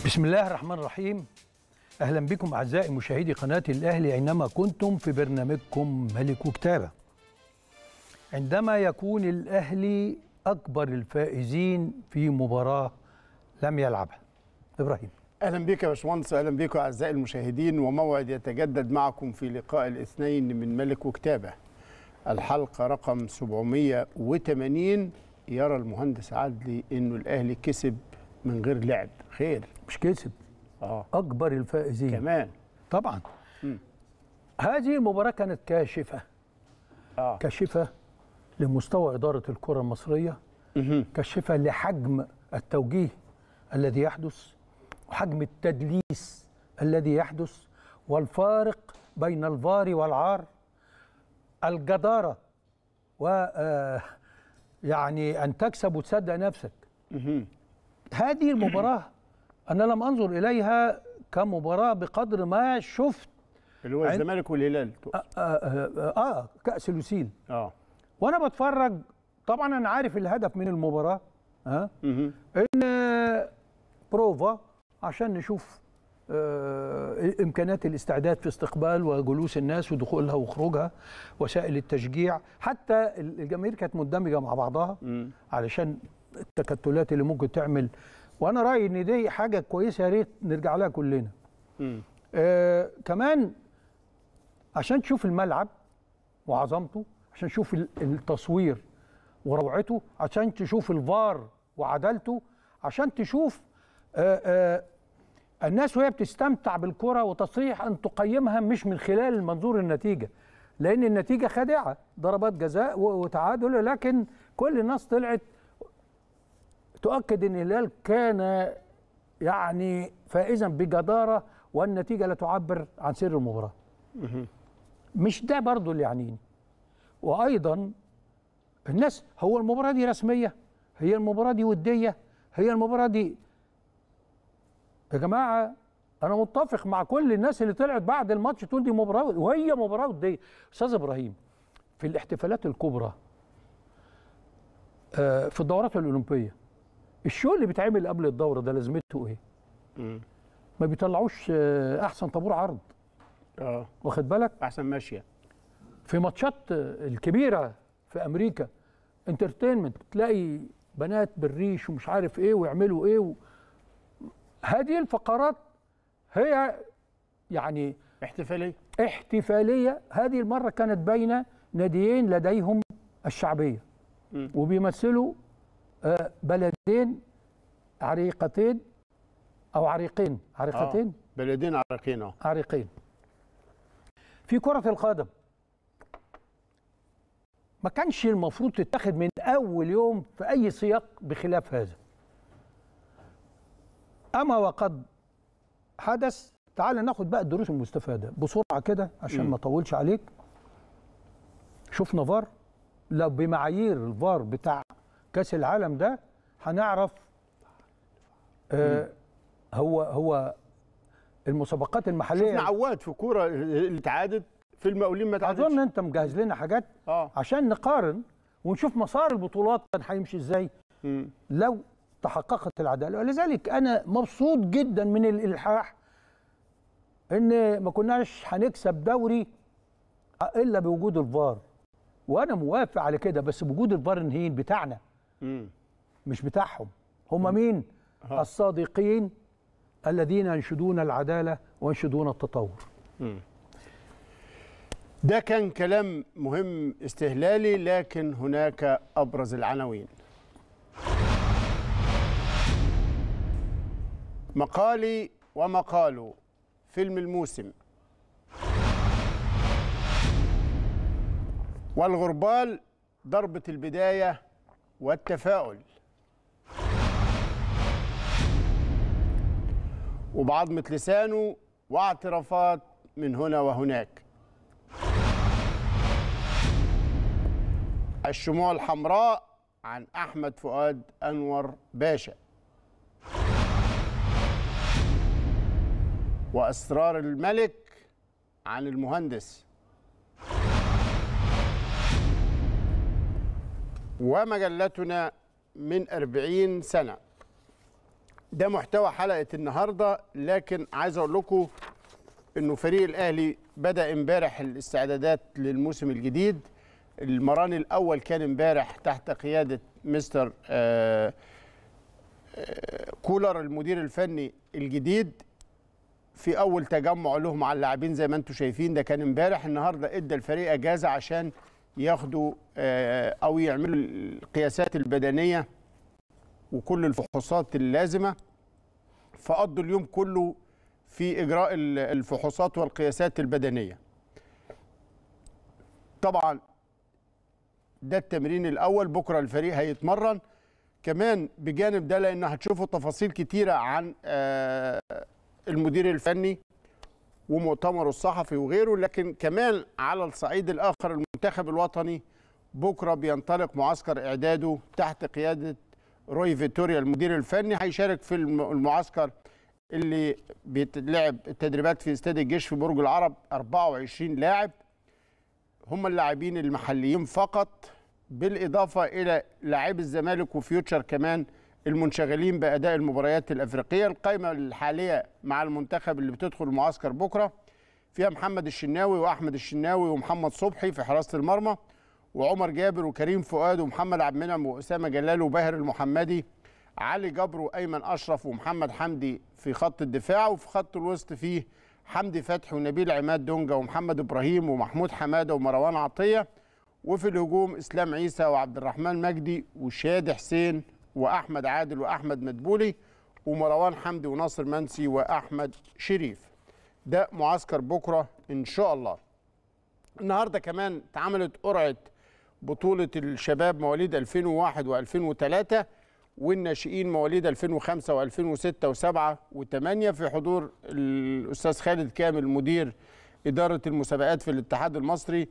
بسم الله الرحمن الرحيم اهلا بكم اعزائي مشاهدي قناه الاهلي اينما كنتم في برنامجكم ملك وكتابه عندما يكون الاهلي اكبر الفائزين في مباراه لم يلعبها ابراهيم اهلا بك يا باشمهندس اهلا بكم اعزائي المشاهدين وموعد يتجدد معكم في لقاء الاثنين من ملك وكتابه الحلقه رقم 780 يرى المهندس عدلي انه الاهلي كسب من غير لعب خير مش كسب اه اكبر الفائزين كمان طبعا مم. هذه المباراه كانت كاشفه اه كاشفه لمستوى اداره الكره المصريه مهم. كاشفه لحجم التوجيه الذي يحدث وحجم التدليس الذي يحدث والفارق بين الفار والعار الجداره و آه، يعني ان تكسب وتصدق نفسك مهم. هذه المباراه انا لم انظر اليها كمباراه بقدر ما شفت اللي هو عن- الزمالك والهلال آه, آه, آه, اه كاس لوسيل اه وانا بتفرج طبعا انا عارف الهدف من المباراه ها مهم. ان بروفا عشان نشوف آه، امكانيات الاستعداد في استقبال وجلوس الناس ودخولها وخروجها وسائل التشجيع حتى الجماهير كانت مندمجه مع بعضها مم. علشان التكتلات اللي ممكن تعمل وانا رايي ان دي حاجه كويسه يا ريت نرجع لها كلنا مم. آه كمان عشان تشوف الملعب وعظمته عشان تشوف ال- التصوير وروعته عشان تشوف الفار وعدالته عشان تشوف آه آه الناس وهي بتستمتع بالكرة وتصريح أن تقيمها مش من خلال منظور النتيجة لأن النتيجة خادعة ضربات جزاء و- وتعادل لكن كل الناس طلعت تؤكد أن الهلال كان يعني فائزا بجدارة والنتيجة لا تعبر عن سر المباراة مهم. مش ده برضو اللي يعنيني وايضا الناس هو المباراه دي رسميه هي المباراه دي وديه هي المباراه دي يا جماعه انا متفق مع كل الناس اللي طلعت بعد الماتش تقول دي مباراه وهي مباراه وديه استاذ ابراهيم في الاحتفالات الكبرى آه، في الدورات الاولمبيه الشو اللي بيتعمل قبل الدوره ده لازمته ايه مم. ما بيطلعوش آه، احسن طابور عرض اه واخد بالك احسن ماشيه في ماتشات الكبيره في امريكا انترتينمنت تلاقي بنات بالريش ومش عارف ايه ويعملوا ايه و... هذه الفقرات هي يعني احتفاليه احتفاليه هذه المره كانت بين ناديين لديهم الشعبيه مم. وبيمثلوا آه، بلدين عريقتين او عريقين عريقتين بلدين عراقيين اه عريقين في كرة القدم ما كانش المفروض تتاخد من أول يوم في أي سياق بخلاف هذا أما وقد حدث تعال ناخد بقى الدروس المستفادة بسرعة كده عشان مم. ما أطولش عليك شفنا فار لو بمعايير الفار بتاع كأس العالم ده هنعرف آه هو هو المسابقات المحلية شفنا عواد في كوره اللي اتعادت في المقاولين ما اتعادتش اظن انت مجهز لنا حاجات اه عشان نقارن ونشوف مسار البطولات كان هيمشي ازاي مم. لو تحققت العداله ولذلك انا مبسوط جدا من الالحاح ان ما كناش هنكسب دوري الا بوجود الفار وانا موافق على كده بس بوجود الفار النهين بتاعنا مم. مش بتاعهم هم مين آه. الصادقين الذين ينشدون العداله وينشدون التطور ده كان كلام مهم استهلالي لكن هناك ابرز العناوين مقالي ومقاله فيلم الموسم والغربال ضربة البداية والتفاؤل وبعضمة لسانه واعترافات من هنا وهناك الشموع الحمراء عن احمد فؤاد انور باشا واسرار الملك عن المهندس ومجلتنا من أربعين سنة ده محتوى حلقه النهارده لكن عايز اقول لكم انه فريق الاهلي بدا امبارح الاستعدادات للموسم الجديد المران الاول كان امبارح تحت قياده مستر آه، آه، كولر المدير الفني الجديد في اول تجمع له مع اللاعبين زي ما انتم شايفين ده كان امبارح النهارده ادى الفريق اجازه عشان ياخدوا آه، او يعملوا القياسات البدنيه وكل الفحوصات اللازمه فقضوا اليوم كله في اجراء ال- الفحوصات والقياسات البدنيه طبعا ده التمرين الاول بكره الفريق هيتمرن كمان بجانب ده لان هتشوفوا تفاصيل كتيره عن آه، المدير الفني ومؤتمره الصحفي وغيره لكن كمان على الصعيد الاخر المنتخب الوطني بكره بينطلق معسكر اعداده تحت قياده روي فيتوريا المدير الفني هيشارك في الم- المعسكر اللي بيتلعب التدريبات في استاد الجيش في برج العرب 24 لاعب هم اللاعبين المحليين فقط بالاضافه الى لاعبي الزمالك وفيوتشر كمان المنشغلين باداء المباريات الافريقيه القائمه الحاليه مع المنتخب اللي بتدخل المعسكر بكره فيها محمد الشناوي واحمد الشناوي ومحمد صبحي في حراسه المرمى وعمر جابر وكريم فؤاد ومحمد عبد المنعم واسامه جلال وباهر المحمدي علي جبر وايمن اشرف ومحمد حمدي في خط الدفاع وفي خط الوسط فيه حمدي فتحي ونبيل عماد دونجا ومحمد ابراهيم ومحمود حماده ومروان عطيه وفي الهجوم اسلام عيسى وعبد الرحمن مجدي وشادي حسين واحمد عادل واحمد مدبولي ومروان حمدي وناصر منسي واحمد شريف ده معسكر بكره ان شاء الله النهارده كمان اتعملت قرعه بطوله الشباب مواليد 2001 و2003 والناشئين مواليد 2005 و2006 و7 و8 في حضور الاستاذ خالد كامل مدير اداره المسابقات في الاتحاد المصري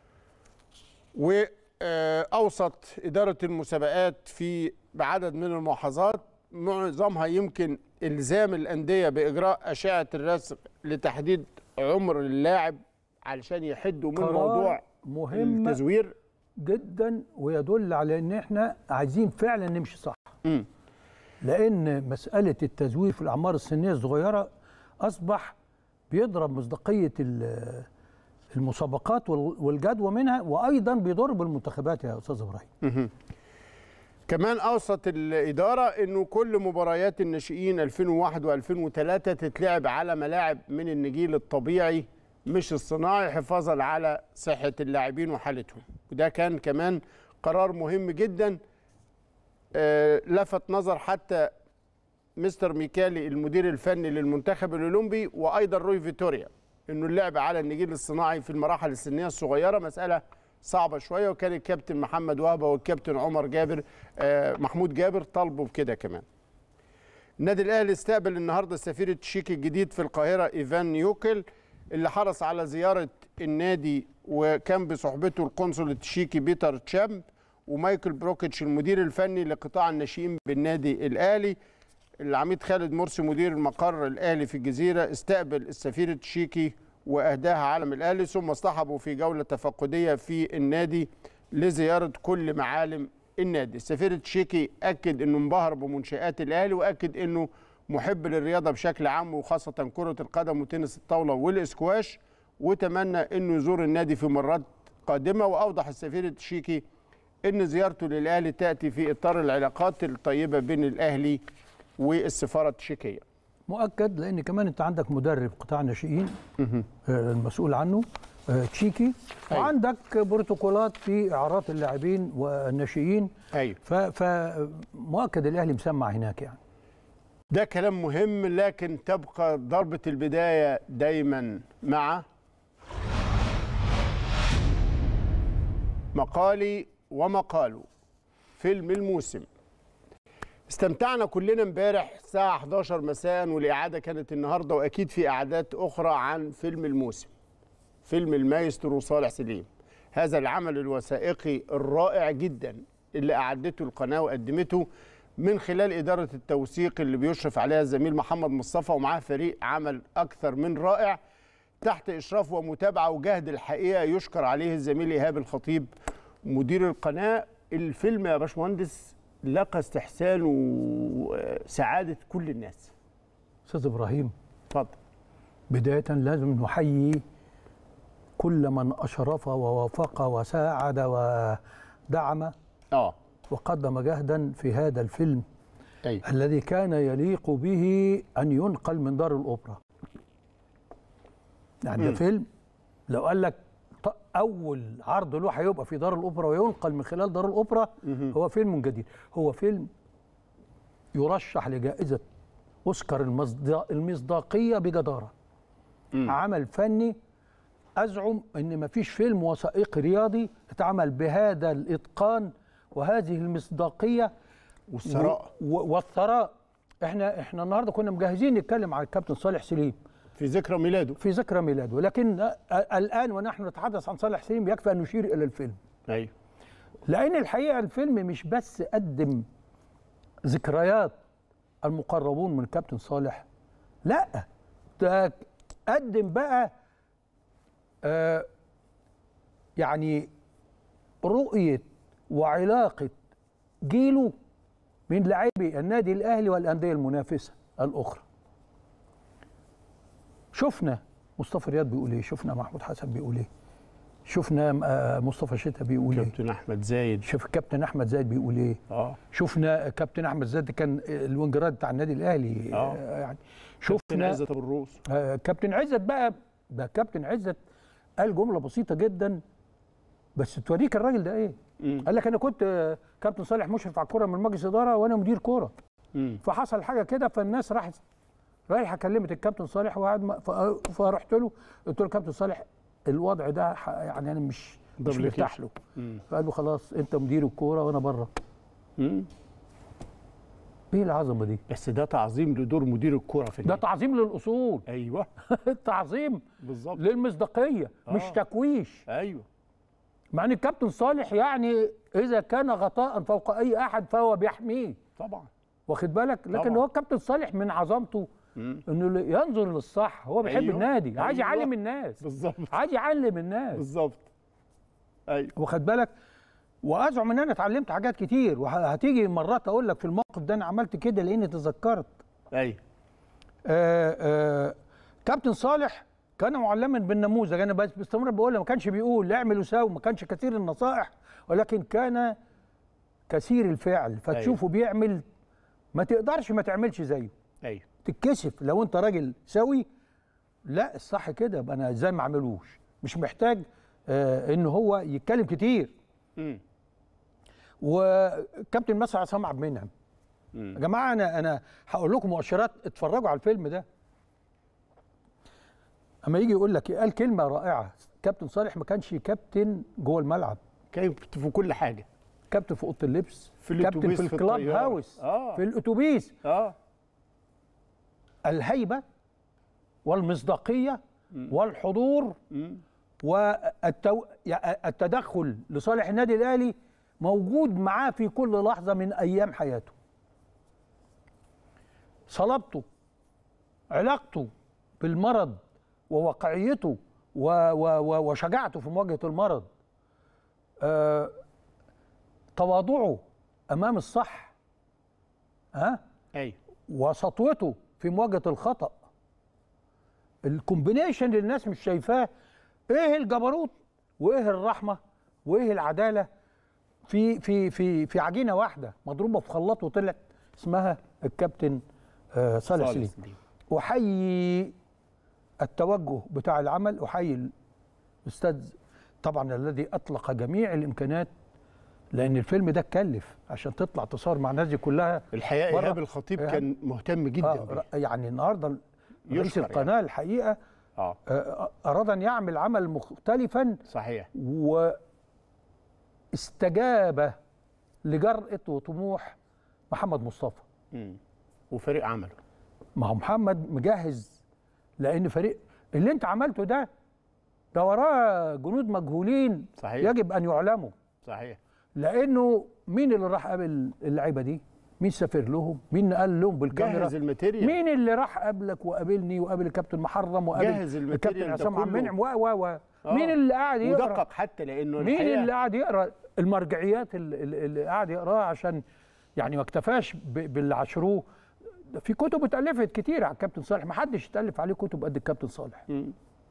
واوسط اداره المسابقات في بعدد من الملاحظات معظمها يمكن الزام الانديه باجراء اشعه الرسم لتحديد عمر اللاعب علشان يحدوا من قرار موضوع مهم التزوير جدا ويدل على ان احنا عايزين فعلا نمشي صح مم. لان مساله التزوير في الاعمار السنيه الصغيره اصبح بيضرب مصداقيه ال- المسابقات وال- والجدوى منها وايضا بيضر بالمنتخبات يا استاذ ابراهيم كمان اوسط الاداره انه كل مباريات الناشئين 2001 و2003 تتلعب على ملاعب من النجيل الطبيعي مش الصناعي حفاظا على صحه اللاعبين وحالتهم وده كان كمان قرار مهم جدا آه، لفت نظر حتى مستر ميكالي المدير الفني للمنتخب الاولمبي وايضا روي فيتوريا انه اللعب على النجيل الصناعي في المراحل السنيه الصغيره مساله صعبه شويه وكان الكابتن محمد وهبه والكابتن عمر جابر آه، محمود جابر طالبوا بكده كمان النادي الاهلي استقبل النهارده السفير التشيكي الجديد في القاهره ايفان يوكل اللي حرص على زياره النادي وكان بصحبته القنصل التشيكي بيتر تشامب ومايكل بروكيتش المدير الفني لقطاع الناشئين بالنادي الاهلي العميد خالد مرسي مدير المقر الاهلي في الجزيره استقبل السفير التشيكي واهداها علم الاهلي ثم اصطحبوا في جوله تفقديه في النادي لزياره كل معالم النادي السفير التشيكي اكد انه انبهر بمنشات الاهلي واكد انه محب للرياضه بشكل عام وخاصه كره القدم وتنس الطاوله والاسكواش وتمنى انه يزور النادي في مرات قادمه واوضح السفير التشيكي ان زيارته للاهلي تاتي في اطار العلاقات الطيبه بين الاهلي والسفاره التشيكيه مؤكد لان كمان انت عندك مدرب قطاع ناشئين آه، المسؤول عنه آه، تشيكي أيوة. وعندك بروتوكولات في اعارات اللاعبين والناشئين ايوه ف- فمؤكد الاهلي مسمع هناك يعني ده كلام مهم لكن تبقى ضربة البداية دايما مع مقالي ومقاله فيلم الموسم استمتعنا كلنا امبارح الساعة 11 مساء والإعادة كانت النهاردة وأكيد في إعادات أخرى عن فيلم الموسم فيلم المايسترو صالح سليم هذا العمل الوثائقي الرائع جدا اللي أعدته القناة وقدمته من خلال إدارة التوثيق اللي بيشرف عليها الزميل محمد مصطفى ومعاه فريق عمل أكثر من رائع تحت إشراف ومتابعة وجهد الحقيقة يشكر عليه الزميل إيهاب الخطيب مدير القناة الفيلم يا باشمهندس لقى استحسان وسعاده كل الناس استاذ ابراهيم اتفضل بدايه لازم نحيي كل من اشرف ووافق وساعد ودعم اه وقدم جهدا في هذا الفيلم ايوه الذي كان يليق به ان ينقل من دار الاوبرا يعني ده مم. فيلم لو قال لك ط- اول عرض له هيبقى في دار الاوبرا وينقل من خلال دار الاوبرا مهم. هو فيلم جديد هو فيلم يرشح لجائزه اوسكار المصدا- المصداقيه بجداره مم. عمل فني ازعم ان مفيش فيلم وثائقي رياضي اتعمل بهذا الاتقان وهذه المصداقيه والثراء. و- و- والثراء احنا احنا النهارده كنا مجهزين نتكلم عن الكابتن صالح سليم في ذكرى ميلاده في ذكرى ميلاده لكن آه، الان ونحن نتحدث عن صالح سليم يكفي ان نشير الى الفيلم ايوه لان الحقيقه الفيلم مش بس قدم ذكريات المقربون من الكابتن صالح لا ده قدم بقى آه يعني رؤيه وعلاقه جيله من لاعبي النادي الاهلي والانديه المنافسه الاخرى شفنا مصطفى رياض بيقول ايه شفنا محمود حسن بيقول ايه شفنا آه، مصطفى شتا بيقول ايه كابتن احمد زايد شوف الكابتن احمد زايد بيقول ايه اه شفنا كابتن احمد زايد كان الوينجرات بتاع النادي الاهلي آه. آه، يعني كابتن شفنا عزت ابو الروس آه، كابتن عزت بقى ده كابتن عزت قال جمله بسيطه جدا بس توريك الراجل ده ايه مم. قال لك انا كنت آه، كابتن صالح مشرف على الكوره من مجلس اداره وانا مدير كوره مم. فحصل حاجه كده فالناس راحت رايحه كلمت الكابتن صالح وقعد م- ف- فرحت له قلت له كابتن صالح الوضع ده ح- يعني انا مش مش Double مرتاح vacation. له مم. فقال له خلاص انت مدير الكوره وانا بره مم. ايه العظمه دي بس ده تعظيم لدور مدير الكرة في ده النادي تعظيم للاصول ايوه تعظيم بالظبط للمصداقيه مش آه. تكويش ايوه مع ان الكابتن صالح يعني اذا كان غطاء فوق اي احد فهو بيحميه طبعا واخد بالك لكن طبعا. هو الكابتن صالح من عظمته مم. انه ينظر للصح هو بيحب أيوه. النادي عايز أيوه. يعلم الناس بالظبط عايز يعلم الناس بالظبط ايوه واخد بالك وازعم ان انا اتعلمت حاجات كتير وهتيجي مرات اقول لك في الموقف ده انا عملت كده لاني تذكرت ايوه آه آه كابتن صالح كان معلما بالنموذج انا بس باستمرار بقول ما كانش بيقول اعمل وساوي ما كانش كثير النصائح ولكن كان كثير الفعل فتشوفه بيعمل ما تقدرش ما تعملش زيه ايوه تتكسف لو انت راجل سوي لا الصح كده يبقى انا ازاي ما اعملوش مش محتاج آه ان هو يتكلم كتير مم. وكابتن مسعد عصام عبد المنعم مم. يا جماعه انا انا هقول لكم مؤشرات اتفرجوا على الفيلم ده اما يجي يقول لك قال كلمه رائعه كابتن صالح ما كانش كابتن جوه الملعب كيف في كل حاجه كابتن في اوضه اللبس في كابتن الأتوبيس، في في الكلاب الطيارة. هاوس آه. في الاتوبيس اه الهيبه والمصداقيه والحضور مم. والتدخل لصالح النادي الاهلي موجود معاه في كل لحظه من ايام حياته صلابته علاقته بالمرض وواقعيته و و و وشجاعته في مواجهه المرض آه تواضعه امام الصح ها ايوه وسطوته في مواجهه الخطا الكومبينيشن اللي الناس مش شايفاه ايه الجبروت وايه الرحمه وايه العداله في في في في عجينه واحده مضروبه في خلاط وطلعت اسمها الكابتن آه صالح سليم سليم احيي التوجه بتاع العمل احيي الاستاذ طبعا الذي اطلق جميع الامكانات لان الفيلم ده اتكلف عشان تطلع تصور مع الناس دي كلها الحقيقه بره. ايهاب الخطيب إيهاب. كان مهتم جدا آه بيه. ر- يعني النهارده رئيس يشكر القناه الحقيقه اه آه، اراد ان يعمل عمل مختلفا صحيح واستجاب لجرأة وطموح محمد مصطفى مم. وفريق عمله ما هو محمد مجهز لان فريق اللي انت عملته ده ده وراه جنود مجهولين صحيح. يجب ان يعلموا صحيح لانه مين اللي راح قابل اللعيبه دي مين سافر لهم مين قال لهم بالكاميرا جهز الماتيريال مين اللي راح قابلك وقابلني وقابل الكابتن محرم وقابل جهز الماتيريال الكابتن ده عصام عبد كله. المنعم و و و آه. مين اللي قاعد يقرا ودقق حتى لانه مين الحقيقة اللي قاعد يقرا المرجعيات اللي, اللي قاعد يقراها عشان يعني ما اكتفاش ب- باللي عاشروه ده في كتب اتالفت كتير على الكابتن صالح ما حدش اتالف عليه كتب قد الكابتن صالح مم.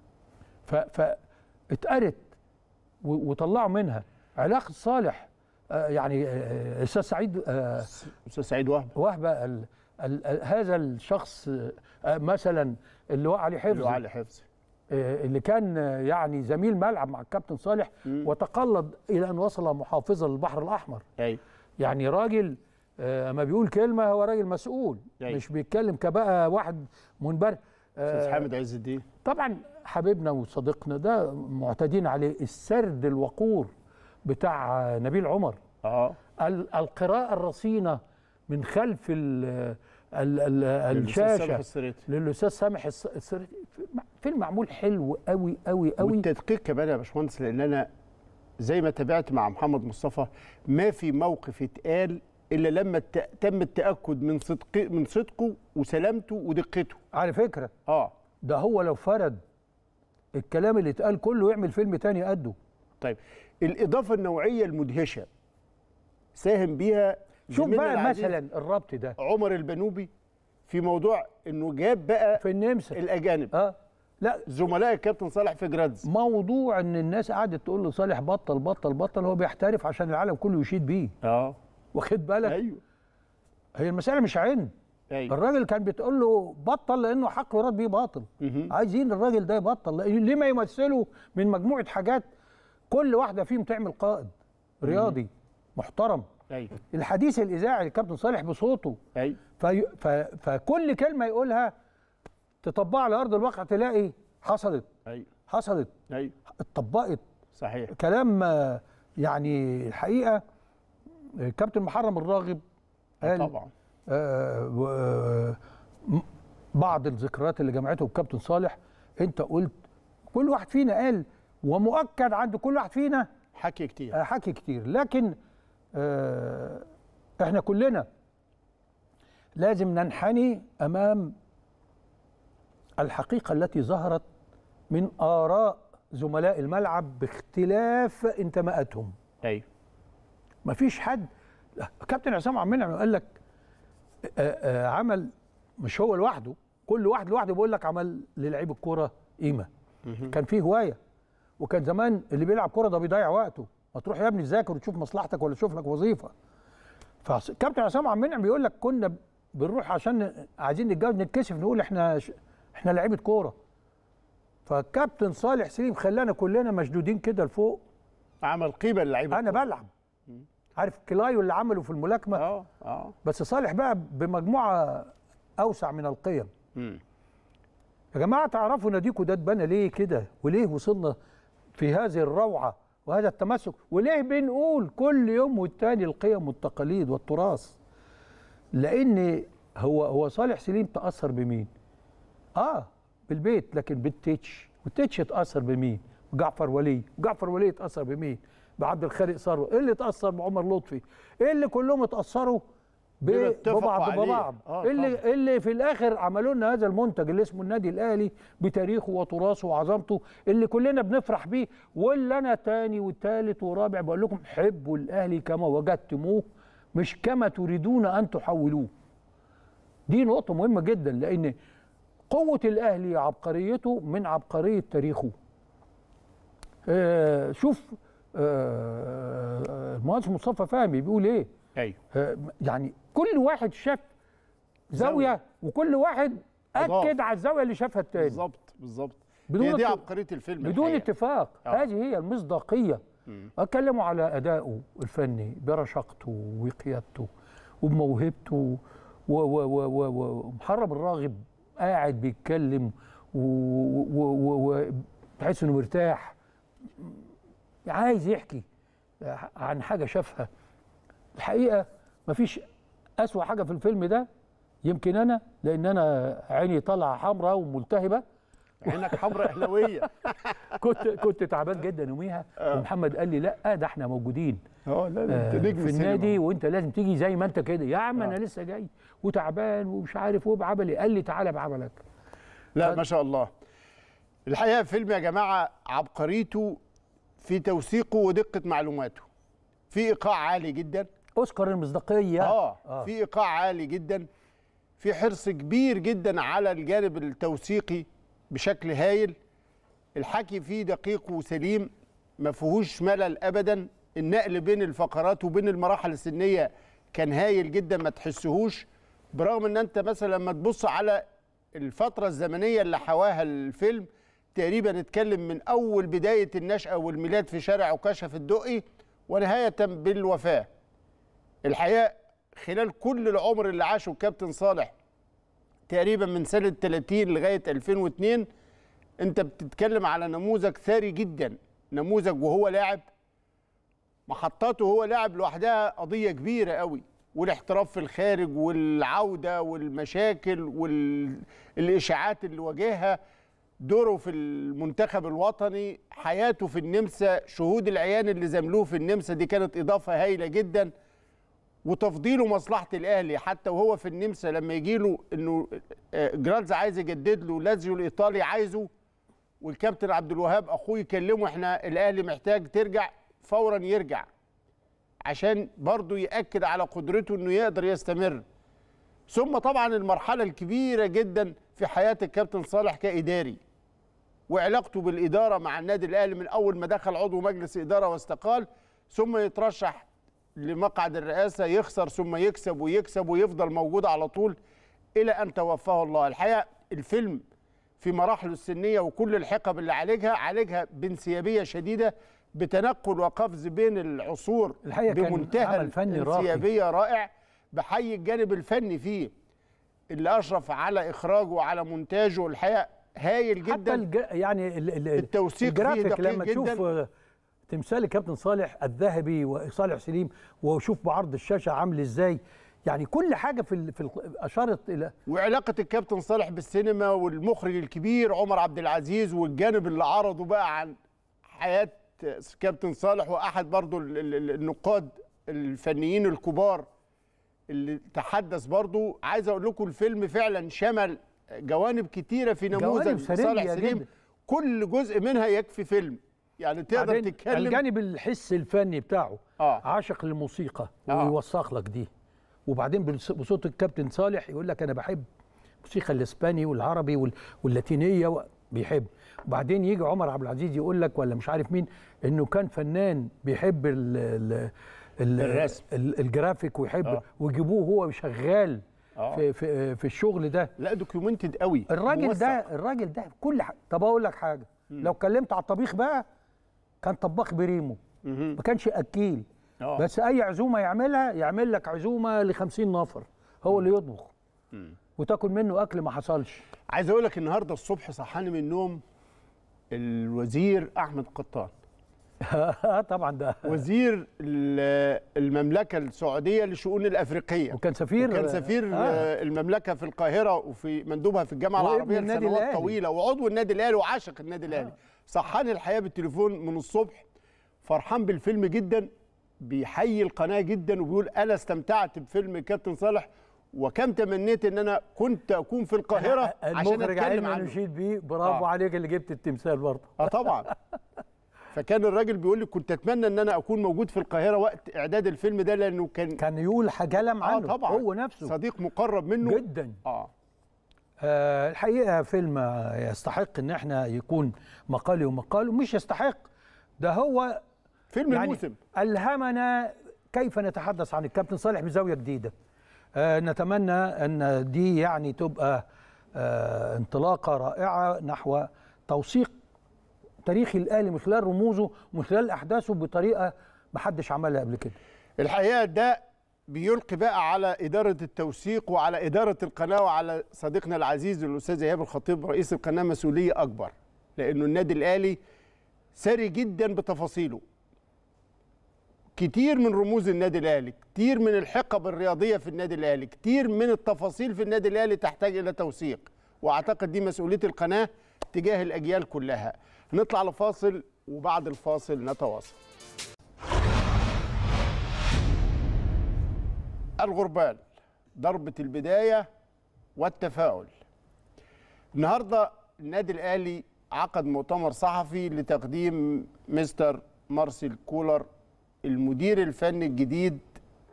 ف ف اتقرت و- وطلعوا منها علاقه صالح آه، يعني آه، استاذ سعيد آه، استاذ سعيد وهبه وهبه ال ال ال هذا الشخص آه، مثلا اللي هو علي حفظ اللي هو علي حفظ آه، اللي كان آه، يعني زميل ملعب مع الكابتن صالح وتقلد الى ان وصل محافظا للبحر الاحمر ايوه يعني راجل آه، اما بيقول كلمه هو راجل مسؤول أيوة. مش بيتكلم كبقى واحد منبر استاذ آه، حامد عز الدين طبعا حبيبنا وصديقنا ده معتادين عليه السرد الوقور بتاع آه، نبيل عمر اه ال- القراءة الرصينة من خلف ال ال ال الأستاذ سامح الشاشة السريتي للأستاذ سامح الس- السريتي فيلم معمول حلو قوي قوي قوي والتدقيق كمان يا باشمهندس لان انا زي ما تابعت مع محمد مصطفى ما في موقف اتقال الا لما الت- تم التاكد من صدق من صدقه وسلامته ودقته على فكرة اه ده هو لو فرد الكلام اللي اتقال كله يعمل فيلم تاني قده طيب الاضافه النوعيه المدهشه ساهم بيها شوف زميلنا بقى العزيز مثلا الربط ده عمر البنوبي في موضوع انه جاب بقى في النمسا الاجانب اه لا زملاء الكابتن صالح في جرادز موضوع ان الناس قعدت تقول له صالح بطل بطل بطل هو بيحترف عشان العالم كله يشيد بيه اه واخد بالك ايوه هي المسألة مش عين ايوه الراجل كان بتقول له بطل لانه حق يراد بيه باطل مهم. عايزين الراجل ده يبطل لأن ليه ما يمثله من مجموعه حاجات كل واحده فيهم تعمل قائد رياضي محترم ايوه الحديث الاذاعي الكابتن صالح بصوته ايوه في ف فكل كلمه يقولها تطبقها على ارض الواقع تلاقي حصلت ايوه حصلت ايوه اتطبقت صحيح كلام آه، يعني الحقيقه آه، كابتن محرم الراغب قال طبعا آه، و- آه، م- بعض الذكريات اللي جمعته الكابتن صالح انت قلت كل واحد فينا قال ومؤكد عند كل واحد فينا حكي كتير آه، حكي كتير لكن آه، احنا كلنا لازم ننحني امام الحقيقه التي ظهرت من اراء زملاء الملعب باختلاف انتماءاتهم ايوه مفيش حد كابتن عصام عبد المنعم قال لك آه، آه، عمل مش هو لوحده كل واحد لوحده بيقول لك عمل للعيب الكوره قيمه كان فيه هوايه وكان زمان اللي بيلعب كوره ده بيضيع وقته ما تروح يا ابني تذاكر وتشوف مصلحتك ولا تشوف لك وظيفه فكابتن عصام عبد المنعم بيقول لك كنا بنروح عشان عايزين نتجوز نتكسف نقول احنا ش- احنا لعيبه كوره فكابتن صالح سليم خلانا كلنا مشدودين كده لفوق عمل قيمه للعيبه انا بلعب عارف كلايو اللي عمله في الملاكمه اه اه بس صالح بقى بمجموعه اوسع من القيم مم. يا جماعه تعرفوا ناديكوا ده اتبنى ليه كده وليه وصلنا في هذه الروعه وهذا التمسك وليه بنقول كل يوم والتاني القيم والتقاليد والتراث لان هو هو صالح سليم تاثر بمين اه بالبيت لكن بالتتش والتتش اتاثر بمين جعفر ولي جعفر ولي اتاثر بمين بعبد الخالق ثروت ايه اللي اتاثر بعمر لطفي ايه اللي كلهم اتاثروا ب- بما اتفقوا ببعض عليه. ببعض آه، إيه اللي اللي في الاخر عملوا لنا هذا المنتج اللي اسمه النادي الاهلي بتاريخه وتراثه وعظمته اللي كلنا بنفرح بيه واللي انا تاني وتالت ورابع بقول لكم حبوا الاهلي كما وجدتموه مش كما تريدون ان تحولوه دي نقطة مهمة جدا لأن قوة الأهلي عبقريته من عبقرية تاريخه. آه شوف آه آه، المهندس مصطفى فهمي بيقول إيه؟ ايوه آه يعني كل واحد شاف زاوية, زاوية. وكل واحد أضاف. أكد على الزاوية اللي شافها التاني بالظبط بالظبط بدون هي دي ات- عبقريه الفيلم بدون الحقيقة. اتفاق آه. هذه هي المصداقية اتكلموا على أدائه الفني برشاقته وقيادته وبموهبته و- و- و- و- ومحرم الراغب قاعد بيتكلم وتحس انه مرتاح عايز يحكي عن حاجة شافها الحقيقة مفيش أسوأ حاجة في الفيلم ده يمكن أنا لأن أنا عيني طالعة حمراء وملتهبة عينك حمراء اهلاويه كنت كنت تعبان جدا يوميها ومحمد قال لي لا ده احنا موجودين اه لا آه، انت نجم في السينما. النادي وانت لازم تيجي زي ما انت كده يا عم انا آه. لسه جاي وتعبان ومش عارف ايه بعملي قال لي تعالى بعملك لا ما شاء الله الحقيقه فيلم يا جماعه عبقريته في توثيقه ودقه معلوماته في ايقاع عالي جدا اوسكار المصداقيه اه, آه. في ايقاع عالي جدا في حرص كبير جدا على الجانب التوثيقي بشكل هايل الحكي فيه دقيق وسليم ما فيهوش ملل ابدا النقل بين الفقرات وبين المراحل السنيه كان هايل جدا ما تحسهوش برغم ان انت مثلا لما تبص على الفتره الزمنيه اللي حواها الفيلم تقريبا اتكلم من اول بدايه النشاه والميلاد في شارع عكاشه في الدقي ونهايه بالوفاه الحقيقه خلال كل العمر اللي عاشه الكابتن صالح تقريبا من سنه 30 لغايه 2002 انت بتتكلم على نموذج ثري جدا نموذج وهو لاعب محطاته وهو لاعب لوحدها قضيه كبيره قوي والاحتراف في الخارج والعوده والمشاكل والاشاعات اللي واجهها دوره في المنتخب الوطني حياته في النمسا شهود العيان اللي زملوه في النمسا دي كانت اضافه هايله جدا وتفضيله مصلحه الاهلي حتى وهو في النمسا لما يجي له انه جرالز عايز يجدد له لازيو الايطالي عايزه والكابتن عبد الوهاب اخوه يكلمه احنا الاهلي محتاج ترجع فورا يرجع عشان برضه ياكد على قدرته انه يقدر يستمر ثم طبعا المرحله الكبيره جدا في حياه الكابتن صالح كاداري وعلاقته بالاداره مع النادي الاهلي من اول ما دخل عضو مجلس اداره واستقال ثم يترشح لمقعد الرئاسه يخسر ثم يكسب ويكسب ويفضل موجود على طول الى ان توفاه الله الحقيقه الفيلم في مراحله السنيه وكل الحقب اللي عالجها عالجها بانسيابيه شديده بتنقل وقفز بين العصور الحقيقة كان بمنتهى عمل فني راقي. الانسيابيه رائع بحيي الجانب الفني فيه اللي اشرف على اخراجه وعلى مونتاجه الحقيقه هايل حتى جدا الج... يعني ال... ال... التوثيق فيه الجرافيك دقيق لما تشوف جداً. آه، تمثال الكابتن صالح الذهبي وصالح سليم وشوف بعرض الشاشه عامل ازاي يعني كل حاجه في ال... في ال... اشارت الى وعلاقه الكابتن صالح بالسينما والمخرج الكبير عمر عبد العزيز والجانب اللي عرضه بقى عن حياه كابتن صالح واحد برضو ال- ال- ال- النقاد الفنيين الكبار اللي تحدث برضو عايز اقول لكم الفيلم فعلا شمل جوانب كتيره في جوانب نموذج ثرية صالح سليم جداً. كل جزء منها يكفي فيلم يعني تقدر بعدين تتكلم الجانب الحس الفني بتاعه آه. عاشق للموسيقى آه. ويوثق لك دي وبعدين بص- بصوت الكابتن صالح يقول لك انا بحب الموسيقى الاسباني والعربي وال- واللاتينيه و- بيحب وبعدين يجي عمر عبد العزيز يقول لك ولا مش عارف مين انه كان فنان بيحب ال ال ال الرسم. ال الجرافيك ويحب آه. ويجيبوه هو شغال آه. في, في في الشغل ده لا دوكيومنتد قوي الراجل موثق. ده الراجل ده كل حاجه طب اقول لك حاجه لو اتكلمت على الطبيخ بقى كان طباخ بريمو مهم. ما كانش اكيل آه. بس اي عزومه يعملها يعمل لك عزومه ل 50 نفر هو اللي يطبخ وتاكل منه اكل ما حصلش عايز اقول لك النهارده الصبح صحاني من النوم الوزير احمد قطان طبعا ده وزير ال- المملكه السعوديه للشؤون الافريقيه وكان سفير وكان سفير آه. آه. المملكه في القاهره وفي مندوبها في الجامعه وابن العربيه النادي لسنوات الأهلي. طويله وعضو النادي الاهلي وعاشق النادي الاهلي صحاني الحقيقه بالتليفون من الصبح فرحان بالفيلم جدا بيحيي القناه جدا وبيقول انا استمتعت بفيلم كابتن صالح وكم تمنيت ان انا كنت اكون في القاهره عشان المخرج اتكلم علم عنه نشيد بيه برافو آه. عليك اللي جبت التمثال برضه اه طبعا فكان الراجل بيقول لي كنت اتمنى ان انا اكون موجود في القاهره وقت اعداد الفيلم ده لانه كان كان يقول كلام اه عنه طبعا هو نفسه صديق مقرب منه جدا اه آه الحقيقه فيلم آه، يستحق ان احنا يكون مقالي ومقال ومش يستحق ده هو فيلم يعني الموسم ألهمنا كيف نتحدث عن الكابتن صالح بزاوية جديدة آه نتمنى أن دي يعني تبقى آه انطلاقة رائعة نحو توثيق تاريخ الأهلي من خلال رموزه ومن خلال أحداثه بطريقة محدش عملها قبل كده الحقيقه ده بيلقي بقى على اداره التوثيق وعلى اداره القناه وعلى صديقنا العزيز الاستاذ ايهاب الخطيب رئيس القناه مسؤوليه اكبر لانه النادي الاهلي ثري جدا بتفاصيله كتير من رموز النادي الاهلي كتير من الحقب الرياضيه في النادي الاهلي كتير من التفاصيل في النادي الاهلي تحتاج الى توثيق واعتقد دي مسؤوليه القناه تجاه الاجيال كلها نطلع لفاصل وبعد الفاصل نتواصل الغربال ضربة البداية والتفاؤل النهاردة النادي الأهلي عقد مؤتمر صحفي لتقديم مستر مارسيل كولر المدير الفني الجديد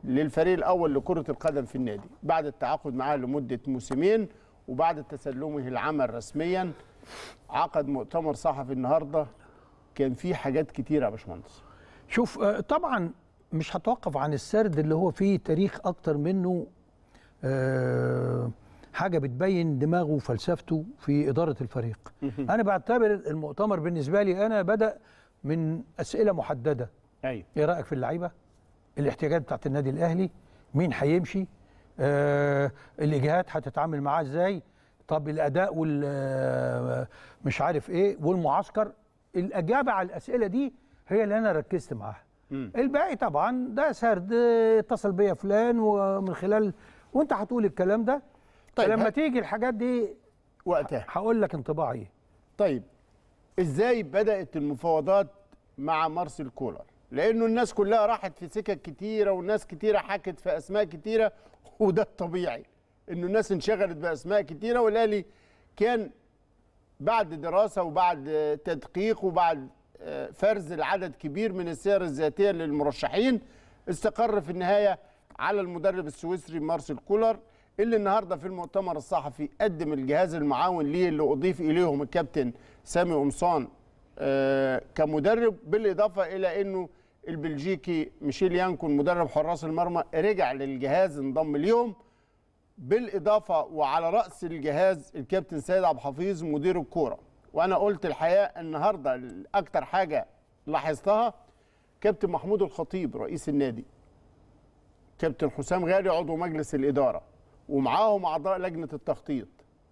للفريق الاول لكره القدم في النادي بعد التعاقد معاه لمده موسمين وبعد تسلمه العمل رسميا عقد مؤتمر صحفي النهارده كان فيه حاجات كتيره يا باشمهندس شوف آه، طبعا مش هتوقف عن السرد اللي هو فيه تاريخ اكتر منه آه، حاجه بتبين دماغه وفلسفته في اداره الفريق انا بعتبر المؤتمر بالنسبه لي انا بدا من اسئله محدده ايوه ايه رايك في اللعيبه الاحتياجات بتاعت النادي الاهلي مين هيمشي آه الاجهاد هتتعامل معاه ازاي طب الاداء وال آه، مش عارف ايه والمعسكر الاجابه على الاسئله دي هي اللي انا ركزت معاها مم. الباقي طبعا ده سرد آه، اتصل بيا فلان ومن خلال وانت هتقول الكلام ده طيب، طيب لما هات- تيجي الحاجات دي وقتها هقول لك انطباعي ايه طيب ازاي بدات المفاوضات مع مارسيل كولر لانه الناس كلها راحت في سكك كتيره والناس كتيره حكت في اسماء كتيره وده الطبيعي انه الناس انشغلت باسماء كتيره والاهلي كان بعد دراسه وبعد آه، تدقيق وبعد آه، فرز العدد كبير من السير الذاتيه للمرشحين استقر في النهايه على المدرب السويسري مارسيل كولر اللي النهارده في المؤتمر الصحفي قدم الجهاز المعاون ليه اللي اضيف اليهم الكابتن سامي قمصان آه، كمدرب بالاضافه الى انه البلجيكي ميشيل يانكون مدرب حراس المرمى رجع للجهاز انضم اليوم بالاضافه وعلى راس الجهاز الكابتن سيد عبد الحفيظ مدير الكوره وانا قلت الحقيقه النهارده اكتر حاجه لاحظتها كابتن محمود الخطيب رئيس النادي كابتن حسام غالي عضو مجلس الاداره ومعاهم اعضاء لجنه التخطيط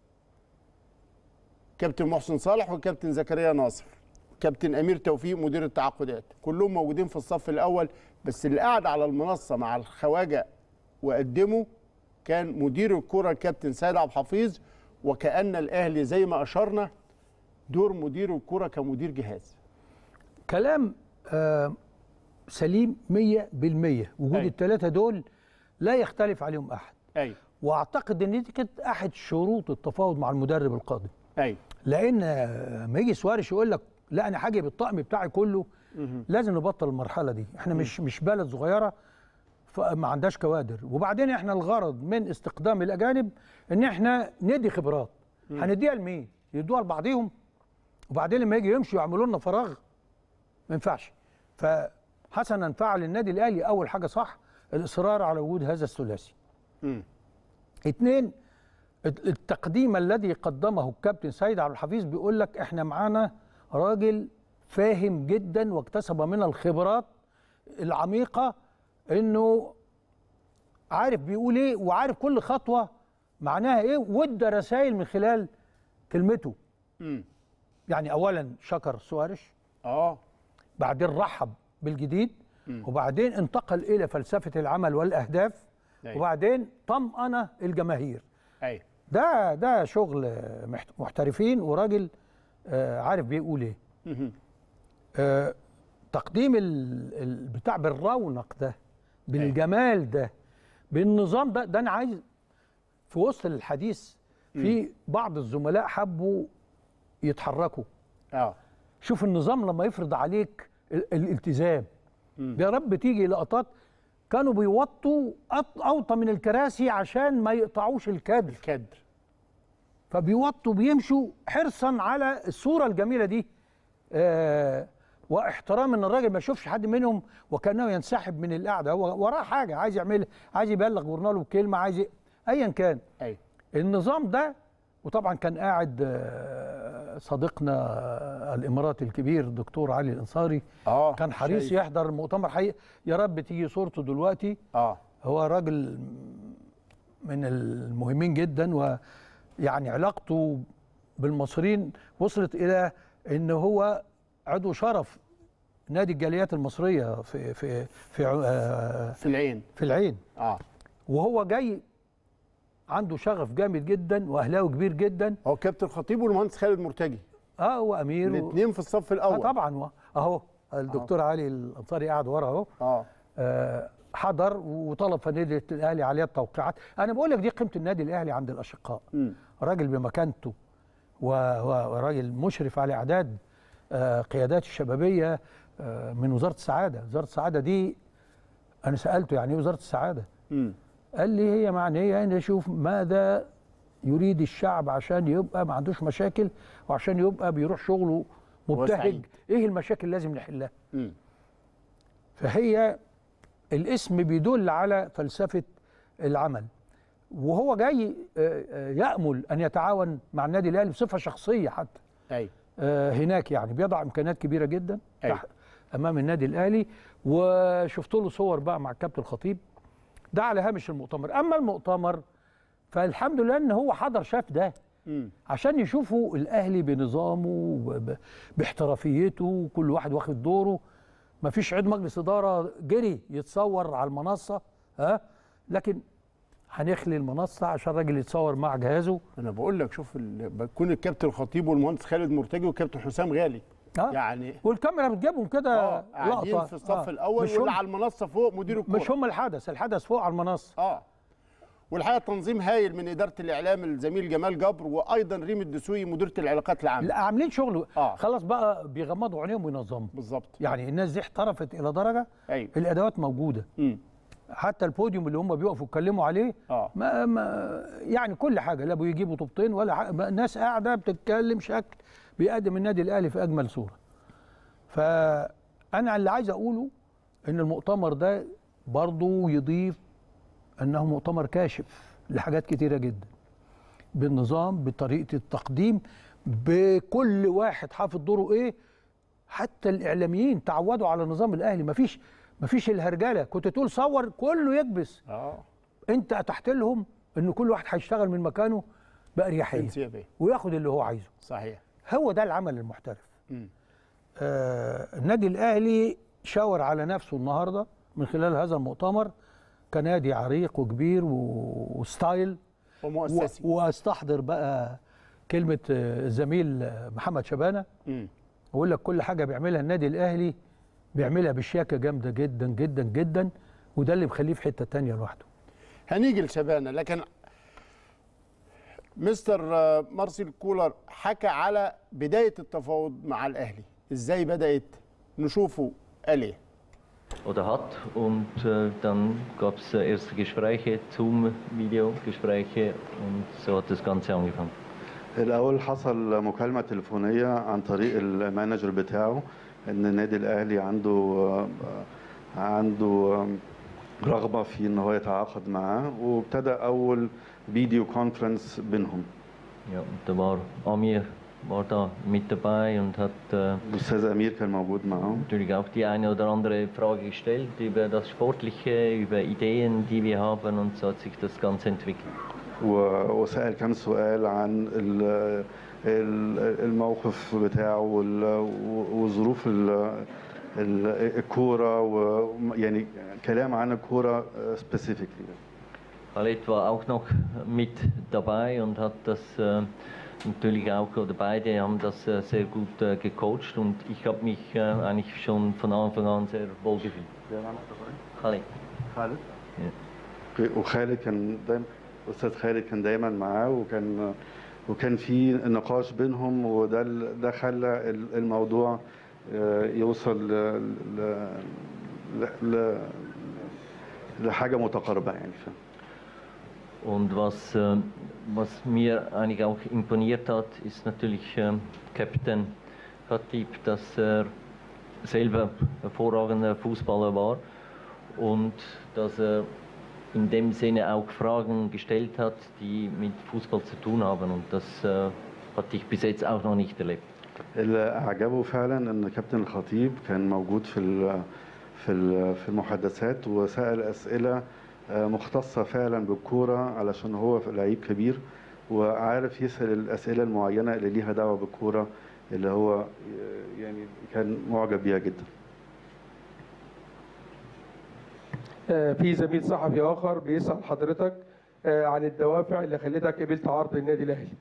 كابتن محسن صالح وكابتن زكريا ناصر كابتن امير توفيق مدير التعاقدات كلهم موجودين في الصف الاول بس اللي قاعد على المنصه مع الخواجه وقدمه كان مدير الكره الكابتن سيد عبد الحفيظ وكان الاهلي زي ما اشرنا دور مدير الكره كمدير جهاز كلام آه سليم 100% وجود أيوة. الثلاثه دول لا يختلف عليهم احد ايوه واعتقد ان دي كانت احد شروط التفاوض مع المدرب القادم ايوه لان آه، لما يجي سوارش يقول لك لا انا حاجه بالطقم بتاعي كله لازم نبطل المرحله دي احنا مش مش بلد صغيره فما عندهاش كوادر وبعدين احنا الغرض من استقدام الاجانب ان احنا ندي خبرات هنديها لمين يدوها لبعضيهم وبعدين لما يجي يمشوا يعملوا لنا فراغ ما ينفعش فحسنا فعل النادي الاهلي اول حاجه صح الاصرار على وجود هذا الثلاثي مم. اثنين التقديم الذي قدمه الكابتن سيد عبد الحفيظ بيقول لك احنا معانا راجل فاهم جدا واكتسب من الخبرات العميقه انه عارف بيقول ايه وعارف كل خطوه معناها ايه وادى رسائل من خلال كلمته مم. يعني اولا شكر سوارش اه بعدين رحب بالجديد وبعدين انتقل الى فلسفه العمل والاهداف أيوة. وبعدين طمأن الجماهير ايوه ده ده شغل محت- محترفين وراجل آه، عارف بيقول ايه مهم. آه، تقديم ال- البتاع بالرونق ده بالجمال ده بالنظام ده ده انا عايز في وسط الحديث في بعض الزملاء حبوا يتحركوا اه شوف النظام لما يفرض عليك ال- الالتزام يا رب تيجي لقطات كانوا بيوطوا أط- اوطى من الكراسي عشان ما يقطعوش الكادر كدر فبيوطوا بيمشوا حرصا على الصوره الجميله دي آه واحترام ان الراجل ما يشوفش حد منهم وكانه ينسحب من القعده هو وراه حاجه عايز يعمل عايز يبلغ جورنال بكلمه عايز ي... ايا كان ايوه النظام ده وطبعا كان قاعد آه، صديقنا آه، الاماراتي الكبير الدكتور علي الانصاري اه كان حريص شايف. يحضر المؤتمر حقيقي يا رب تيجي صورته دلوقتي اه هو راجل من المهمين جدا ويعني علاقته بالمصريين وصلت الى ان هو عضو شرف نادي الجاليات المصريه في في في آه، في العين في العين اه وهو جاي عنده شغف جامد جدا واهلاوي كبير جدا هو كابتن خطيب والمهندس خالد مرتجي اه هو امير و... الاثنين في الصف آه الاول طبعا و- اهو الدكتور علي الانصاري قاعد ورا اهو اه آه، حضر وطلب فنادق الاهلي عليها التوقيعات انا بقول لك دي قيمه النادي الاهلي عند الاشقاء مم. راجل بمكانته و- و- وراجل مشرف على اعداد آه، قيادات الشبابيه آه، من وزاره السعاده وزاره السعاده دي انا سالته يعني ايه وزاره السعاده مم. قال لي هي معنيه ان اشوف ماذا يريد الشعب عشان يبقى ما عندوش مشاكل وعشان يبقى بيروح شغله مبتهج وسعيد. ايه المشاكل اللي لازم نحلها مم. فهي الاسم بيدل على فلسفه العمل وهو جاي آه، آه، يامل ان يتعاون مع النادي الاهلي بصفه شخصيه حتى ايوه آه، هناك يعني بيضع امكانيات كبيره جدا أيوة. تحت امام النادي الاهلي وشفت له صور بقى مع الكابتن الخطيب ده على هامش المؤتمر اما المؤتمر فالحمد لله ان هو حضر شاف ده مم. عشان يشوفوا الاهلي بنظامه وب- باحترافيته وكل واحد واخد دوره ما فيش عيد مجلس اداره جري يتصور على المنصه ها لكن هنخلي المنصه عشان الراجل يتصور مع جهازه انا بقول لك شوف ال- بكون الكابتن الخطيب والمهندس خالد مرتجي والكابتن حسام غالي ها يعني والكاميرا بتجيبهم كده اه قاعدين لقطه في الصف آه. الاول مش واللي هم, على المنصه فوق مدير الكوره مش هم الحدث الحدث فوق على المنصه اه والحقيقه تنظيم هايل من اداره الاعلام الزميل جمال جبر وايضا ريم الدسوقي مديره العلاقات العامه لا عاملين شغل آه. خلاص بقى بيغمضوا عينيهم وينظموا بالظبط يعني الناس دي احترفت الى درجه ايوه الادوات موجوده مم. حتى البوديوم اللي هم بيقفوا يتكلموا عليه اه ما, ما يعني كل حاجه لا بيجيبوا طوبتين ولا حاجة ما- الناس قاعده بتتكلم شكل بيقدم النادي الاهلي في اجمل صوره فانا اللي عايز اقوله ان المؤتمر ده برضه يضيف انه مؤتمر كاشف لحاجات كتيره جدا بالنظام بطريقه التقديم بكل واحد حافظ دوره ايه حتى الاعلاميين تعودوا على نظام الاهلي مفيش مفيش الهرجله كنت تقول صور كله يكبس اه انت اتحت لهم ان كل واحد هيشتغل من مكانه باريحيه انسيابيه وياخد اللي هو عايزه صحيح هو ده العمل المحترف مم. آه النادي الاهلي شاور على نفسه النهارده من خلال هذا المؤتمر كنادي عريق وكبير و- وستايل و- ومؤسسي واستحضر بقى كلمه آه، الزميل آه، محمد شبانه مم. اقول لك كل حاجه بيعملها النادي الاهلي بيعملها بشياكه جامده جدا جدا جدا وده اللي مخليه في حته تانية لوحده هنيجي لشبانه لكن مستر آه، مارسيل كولر حكى على بدايه التفاوض مع الاهلي ازاي بدات نشوفه قال ايه oder hat. Und äh, dann gab es äh, erste Gespräche, Zoom-Videogespräche und so hat das Ganze angefangen. الأول حصل مكالمة تليفونية عن طريق المانجر بتاعه إن النادي الأهلي عنده آه، عنده آه، رغبة في إن هو يتعاقد معاه وابتدى أول فيديو كونفرنس بينهم Ja, und da war Amir war da mit dabei und hat äh, الأستاذ أمير كان موجود معاه natürlich auch die eine oder andere Frage gestellt über das Sportliche, über Ideen, die wir haben und so hat sich das Ganze entwickelt. و- وسأل كم سؤال عن ال- ال- الموقف بتاعه وال- وظروف ال- ال- الكورة ويعني كلام عن الكورة سبيسيفيكلي Khaled war auch noch mit dabei und hat das äh, natürlich auch, oder beide haben das äh, sehr gut äh, gecoacht und ich habe mich äh, eigentlich schon von Anfang an sehr wohl gefühlt. Khaled. خالد Ja. وخالد كان دايما استاذ خالد كان دايما معاه وكان وكان في نقاش بينهم وده ال- ده خلى ال- الموضوع آه، يوصل ل- ل- ل- ل- لحاجه متقاربه يعني فاهم Und was, äh, was mir eigentlich auch imponiert hat, ist natürlich ähm, Captain Khatib, dass er selber hervorragender Fußballer war und dass er in dem Sinne auch Fragen gestellt hat, die mit Fußball zu tun haben. Und das äh, hatte ich bis jetzt auch noch nicht erlebt. اللي اعجبه فعلا ان كابتن الخطيب كان موجود في ال- في ال- في المحادثات وسال اسئله آه، مختصه فعلا بالكوره علشان هو لعيب كبير وعارف يسال الاسئله المعينه اللي ليها دعوه بالكوره اللي هو يعني كان معجب بيها جدا آه، في زميل صحفي اخر بيسال حضرتك آه، عن الدوافع اللي خلتك قبلت عرض النادي الاهلي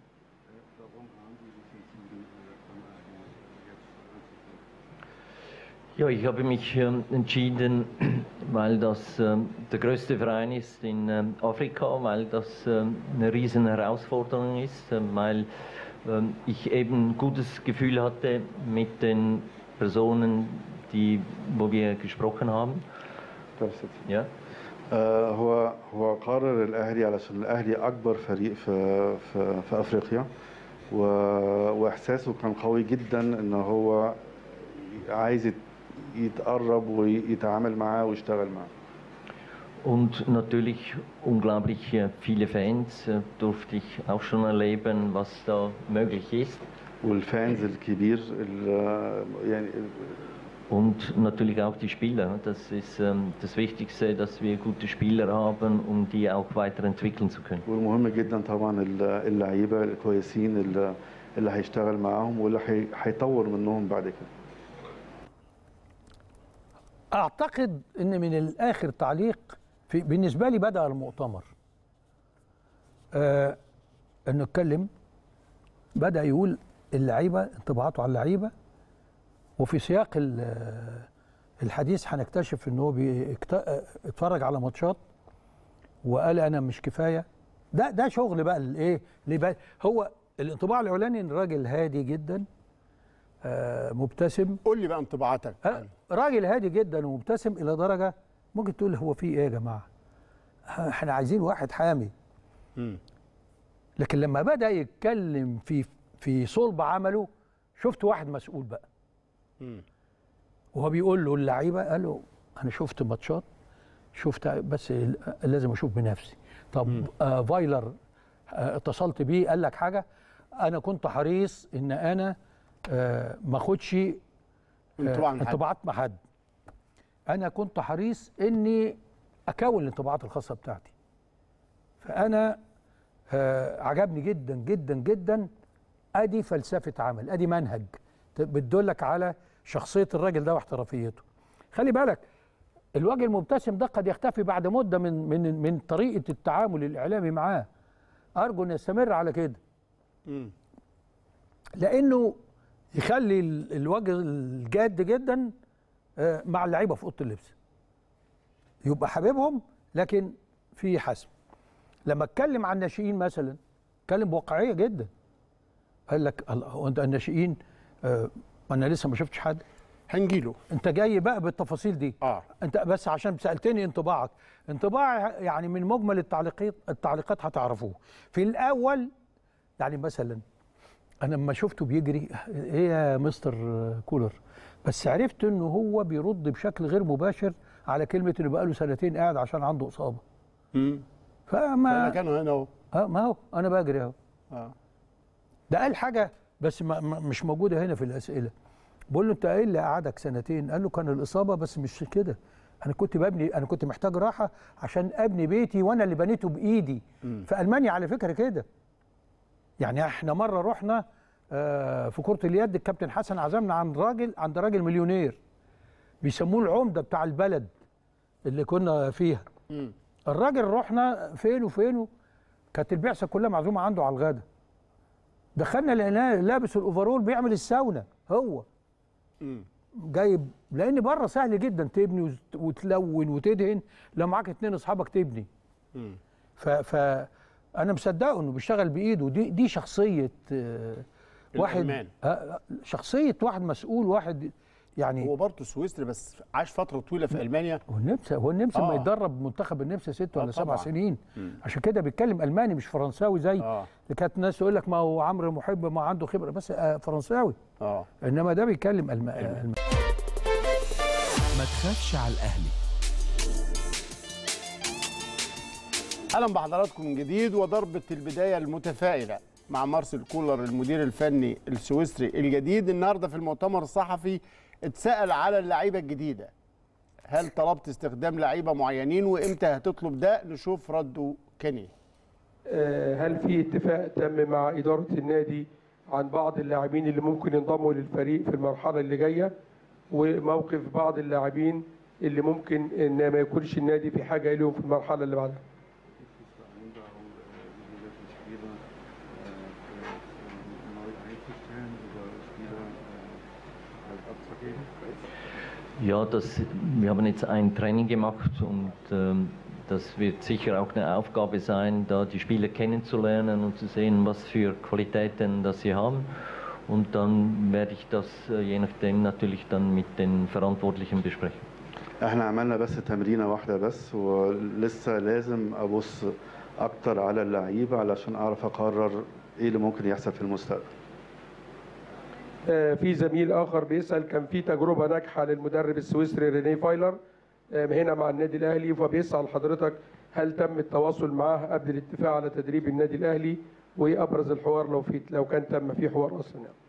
Ja, ich habe mich ähm, entschieden, weil das ähm, der größte Verein ist in ähm, Afrika, weil das ähm, eine riesen Herausforderung ist, ähm, weil ähm, ich eben ein gutes Gefühl hatte mit den Personen, die, wo wir gesprochen haben. درست. Ja? آه، هو هو قرر الاهلي علشان الاهلي اكبر فريق في في, في افريقيا و... واحساسه كان قوي جدا ان هو عايز يت- يتقرب ويتعامل معاه ويشتغل معاه Und natürlich unglaublich äh, viele Fans äh, durfte ich auch schon erleben, was da möglich ist. والفانز الكبير ال- يعني Und natürlich auch die Spieler. Das ist ähm, das Wichtigste, dass wir gute Spieler haben, um die auch weiterentwickeln zu können. والمهم جدا طبعا ال- اللعيبه الكويسين اللي, اللي هيشتغل معاهم واللي هي- هيطور منهم بعد كده اعتقد ان من الاخر تعليق في بالنسبه لي بدا المؤتمر آه انه اتكلم بدا يقول اللعيبه انطباعاته على اللعيبه وفي سياق ال- الحديث هنكتشف ان هو بيكت- اتفرج على ماتشات وقال انا مش كفايه ده ده شغل بقى الايه اللي بقى هو الانطباع الاولاني ان الراجل هادي جدا آه مبتسم قول لي بقى انطباعاتك أه، راجل هادي جدا ومبتسم الى درجه ممكن تقول هو في ايه يا جماعه؟ احنا عايزين واحد حامي مم. لكن لما بدا يتكلم في في صلب عمله شفت واحد مسؤول بقى مم. وهو بيقول له اللعيبه قال له انا شفت ماتشات شفت بس ال- لازم اشوف بنفسي طب آه فايلر آه اتصلت بيه قال لك حاجه انا كنت حريص ان انا آه ما اخدش انطباع من حد. انطباعات مع حد انا كنت حريص اني اكون الانطباعات الخاصه بتاعتي فانا آه عجبني جدا جدا جدا ادي فلسفه عمل ادي منهج ت- بتدلك على شخصيه الراجل ده واحترافيته خلي بالك الوجه المبتسم ده قد يختفي بعد مده من من من طريقه التعامل الاعلامي معاه ارجو ان يستمر على كده مم. لانه يخلي ال- الوجه الجاد جدا آه، مع اللعيبه في اوضه اللبس يبقى حبيبهم لكن في حسم لما اتكلم عن الناشئين مثلا اتكلم بواقعيه جدا قال لك الله هو انت الناشئين آه، ما انا لسه ما شفتش حد هنجيله انت جاي بقى بالتفاصيل دي اه انت بس عشان سالتني انطباعك انطباع يعني من مجمل التعليقات التعليقات هتعرفوه في الاول يعني مثلا انا لما شفته بيجري ايه يا مستر كولر بس عرفت انه هو بيرد بشكل غير مباشر على كلمه انه بقاله سنتين قاعد عشان عنده اصابه مم. فما انا كانوا هنا اهو اه ما هو انا بجري اهو اه ده قال حاجه بس ما ما- مش موجوده هنا في الاسئله بقول له انت ايه اللي قعدك سنتين قال له كان الاصابه بس مش كده انا كنت ببني انا كنت محتاج راحه عشان ابني بيتي وانا اللي بنيته بايدي في المانيا على فكره كده يعني احنا مره رحنا آه، في كره اليد الكابتن حسن عزمنا عند راجل عند راجل مليونير بيسموه العمده بتاع البلد اللي كنا فيها مم. الراجل رحنا فين وفين كانت البعثه كلها معزومه عنده على الغدا دخلنا لقيناه لابس الاوفرول بيعمل الساونا هو مم. جايب لان بره سهل جدا تبني وت- وتلون وتدهن لو معاك اتنين اصحابك تبني مم. ف, ف انا مصدقه انه بيشتغل بايده دي دي شخصيه آه، واحد الألمان. آه، شخصيه واحد مسؤول واحد يعني هو برضه سويسري بس عاش فتره طويله في المانيا هو النمسا هو النمسا آه. ما يتدرب منتخب النمسا ست آه ولا سبع طبعاً. سنين مم. عشان كده بيتكلم الماني مش فرنساوي زي اه اللي كانت الناس تقول لك ما هو عمرو محب ما عنده خبره بس آه، فرنساوي اه انما ده بيتكلم الم... الم... ما تخافش على الأهلي اهلا بحضراتكم من جديد وضربه البدايه المتفائله مع مارسيل كولر المدير الفني السويسري الجديد النهارده في المؤتمر الصحفي اتسال على اللعيبه الجديده هل طلبت استخدام لعيبه معينين وامتى هتطلب ده نشوف رده كان ايه آه، هل في اتفاق تم مع إدارة النادي عن بعض اللاعبين اللي ممكن ينضموا للفريق في المرحلة اللي جاية وموقف بعض اللاعبين اللي ممكن ان ما يكونش النادي في حاجة إليهم في المرحلة اللي بعدها Ja, das, wir haben jetzt ein Training gemacht und ähm, das wird sicher auch eine Aufgabe sein, da die Spieler kennenzulernen und zu sehen, was für Qualitäten das sie haben. Und dann werde ich das äh, je nachdem natürlich dann mit den Verantwortlichen besprechen. احنا عملنا بس تمرينه واحده بس ولسه لازم ابص اكتر على اللعيبه علشان اعرف اقرر ايه اللي ممكن يحصل في المستقبل آه، في زميل اخر بيسال كان في تجربه ناجحه للمدرب السويسري ريني فايلر آه، هنا مع النادي الاهلي فبيسال حضرتك هل تم التواصل معاه قبل الاتفاق على تدريب النادي الاهلي وايه ابرز الحوار لو في لو كان تم في حوار اصلا يعني.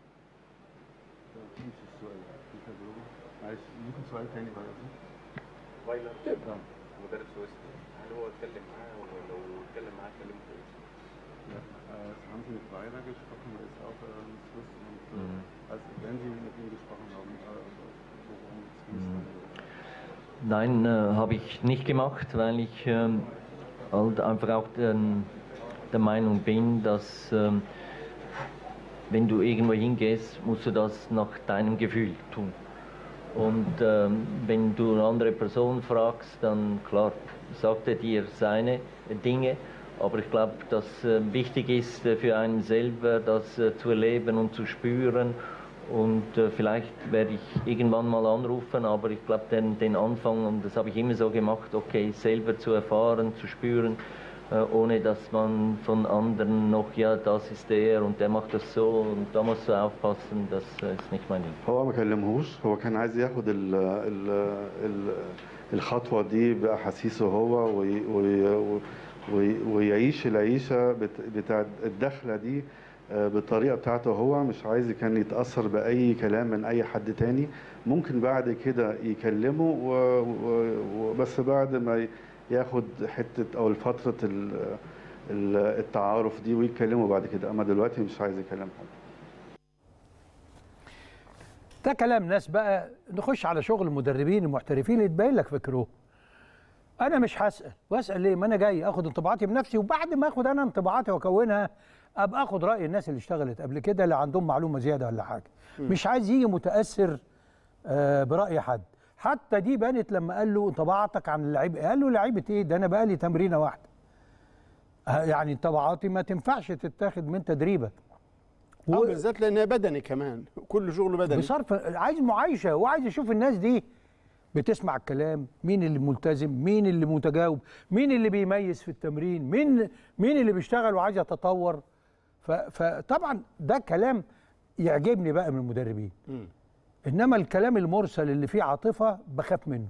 ممكن سؤال تاني بعد فايلر مدرب سويسري هل هو اتكلم معاه ولو اتكلم معاه كلمه كويس؟ haben Sie mit Weiler gesprochen? Er ist auch äh, in Swiss und äh, Mhm. als wenn Sie mit ihm gesprochen haben, äh, also, worum es Mhm. geht. Nein, äh, habe ich nicht gemacht, weil ich ähm, halt einfach auch den, der Meinung bin, dass ähm, wenn du irgendwo hingehst, musst du das nach deinem Gefühl tun. Und ähm, wenn du eine andere Person fragst, dann klar, sagt er dir seine Dinge. Aber ich glaube, dass äh, wichtig ist äh, für einen selber, das äh, zu erleben und zu spüren. Und äh, vielleicht werde ich irgendwann mal anrufen, aber ich glaube, den, den Anfang, und das habe ich immer so gemacht, okay, selber zu erfahren, zu spüren, äh, ohne dass man von anderen noch, ja, das ist der und der macht das so und da musst du aufpassen, das äh, ist nicht mein Ding. هو ما كلمهوش هو كان عايز ياخد ال ال ال الخطوه دي باحاسيسه هو وي وي وي ويعيش العيشه بت- بتاع الدخله دي آه، بالطريقه بتاعته هو مش عايز كان يتاثر باي كلام من اي حد تاني ممكن بعد كده يكلمه و- و- وبس بعد ما ياخد حته او فتره ال- ال- التعارف دي ويتكلموا بعد كده اما دلوقتي مش عايز يكلم حد ده كلام ناس بقى نخش على شغل المدربين المحترفين اللي تبين لك فكره انا مش هسال واسال ليه ما انا جاي اخد انطباعاتي بنفسي وبعد ما اخد انا انطباعاتي واكونها ابقى اخد راي الناس اللي اشتغلت قبل كده اللي عندهم معلومه زياده ولا حاجه مش عايز يجي متاثر آه، براي حد حتى دي بانت لما قال له انطباعاتك عن اللعيب إيه؟ قال له لعيبه ايه ده انا بقى لي تمرينه واحده آه، يعني انطباعاتي ما تنفعش تتاخد من تدريبك أو بالذات لأنها بدني كمان كل شغله بدني بصرف عايز معايشه وعايز يشوف الناس دي بتسمع الكلام مين اللي ملتزم مين اللي متجاوب مين اللي بيميز في التمرين مين مين اللي بيشتغل وعايز يتطور ف- فطبعا ده كلام يعجبني بقى من المدربين مم. انما الكلام المرسل اللي فيه عاطفه بخاف منه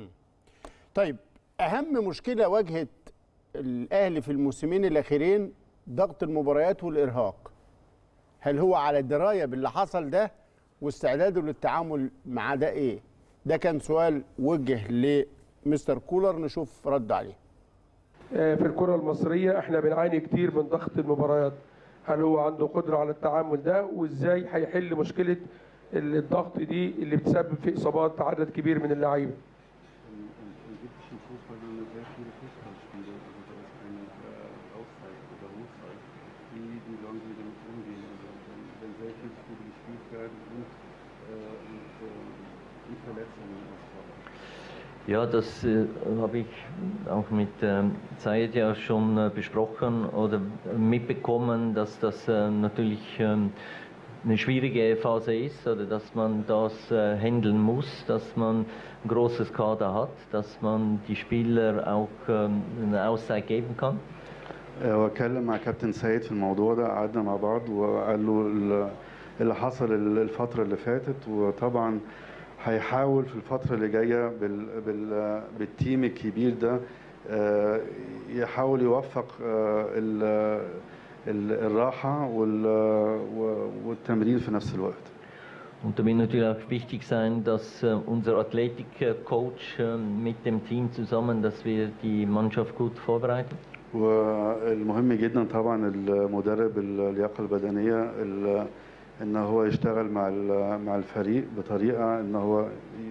طيب اهم مشكله واجهت الاهلي في الموسمين الاخيرين ضغط المباريات والارهاق هل هو على درايه باللي حصل ده واستعداده للتعامل مع ده ايه ده كان سؤال وجه لمستر كولر نشوف رد عليه آه، في الكرة المصرية احنا بنعاني كتير من ضغط المباريات هل هو عنده قدرة على التعامل ده وازاي هيحل مشكلة الضغط دي اللي بتسبب في اصابات عدد كبير من اللعيبة gibt es im Fußball nur sehr viele Fußballspiele, also da ist keine äh, Auszeit oder Ruhezeit. Wie, wie sollen sie damit umgehen? Also wenn, wenn sehr viele Spiele gespielt werden und, äh, und, äh, und Verletzungen und so weiter. Ja, das äh, habe ich auch mit ähm, Zayed ja schon äh, besprochen oder mitbekommen, dass das äh, natürlich ähm, eine schwierige Phase ist oder dass man das äh, handeln muss, dass man ein großes Kader hat, dass man die Spieler auch ähm, eine Auszeit geben kann. هو اتكلم مع كابتن سيد في الموضوع ده قعدنا مع بعض وقال له ال- اللي حصل ال- الفترة اللي فاتت وطبعا هيحاول في الفترة اللي جاية بال بال بالتيم الكبير ده آه، يحاول يوفق آه، ال- ال- الراحة وال- و- والتمرين في نفس الوقت Und da wird natürlich auch wichtig sein, dass äh, unser Athletik-Coach äh, mit dem Team zusammen, dass wir die Mannschaft gut vorbereiten. والمهم جدا طبعا المدرب اللياقه البدنيه ال- ان هو يشتغل مع ال- مع الفريق بطريقه ان هو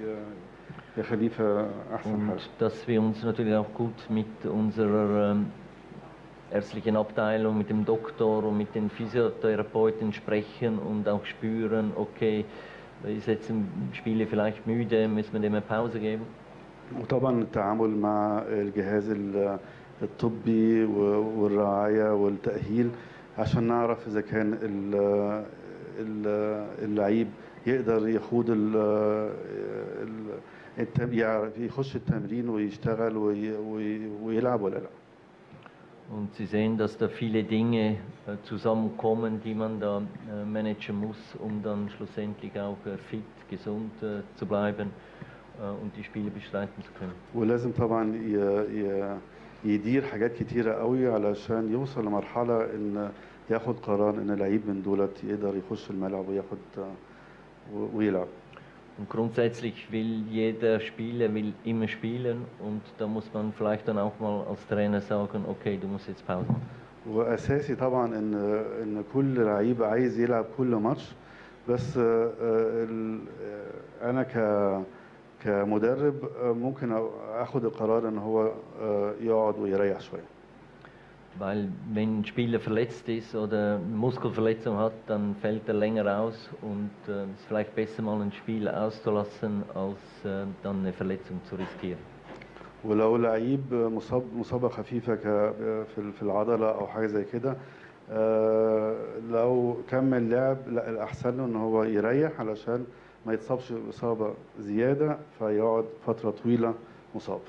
ي- يخليه في احسن حال Und dass wir uns natürlich auch gut mit unserer ähm, ärztlichen Abteilung, mit dem Doktor und mit den Physiotherapeuten sprechen und auch spüren, okay, ist jetzt ein Spieler vielleicht müde, müssen wir dem eine Pause geben. وطبعا التعامل مع الجهاز ال- الطبي و- والرعايه والتاهيل عشان نعرف اذا كان ال- ال- اللعيب يقدر يخوض ال- ال- التم- يعرف يخش التمرين ويشتغل وي- وي- ويلعب ولا لا Und Sie sehen, dass da viele Dinge äh, zusammenkommen, die man da äh, managen muss, um dann schlussendlich auch äh, fit, gesund äh, zu bleiben äh, und die Spiele bestreiten zu können. ولازم طبعا ي- ي- يدير حاجات كتيرة قوي علشان يوصل لمرحلة ان ياخد قرار ان لعيب من دولت يقدر يخش الملعب وياخد و- ويلعب Und grundsätzlich will jeder Spieler will immer spielen und da muss man vielleicht dann auch mal als Trainer sagen, okay, du musst jetzt Pause machen. واساسي طبعا ان ان كل لعيب عايز يلعب كل ماتش بس آه، آه، ال- آه، انا ك كمدرب آه، ممكن أ- اخد القرار ان هو آه، يقعد ويريح شويه Weil wenn ein Spieler verletzt ist oder eine Muskelverletzung hat, dann fällt er länger aus und äh, es ist vielleicht besser mal ein Spiel auszulassen, als äh, dann eine Verletzung zu riskieren. ولو لعيب مصاب مصابه خفيفه ك في في العضله او حاجه زي كده آه، لو كمل لعب لا الاحسن له ان هو يريح علشان ما يتصابش باصابه زياده فيقعد فتره طويله مصاب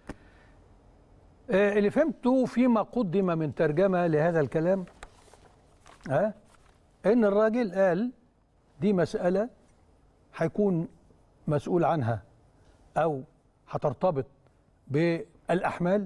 آه، اللي فهمته فيما قدم من ترجمة لهذا الكلام ها ان الراجل قال دي مسألة هيكون مسؤول عنها او هترتبط بالاحمال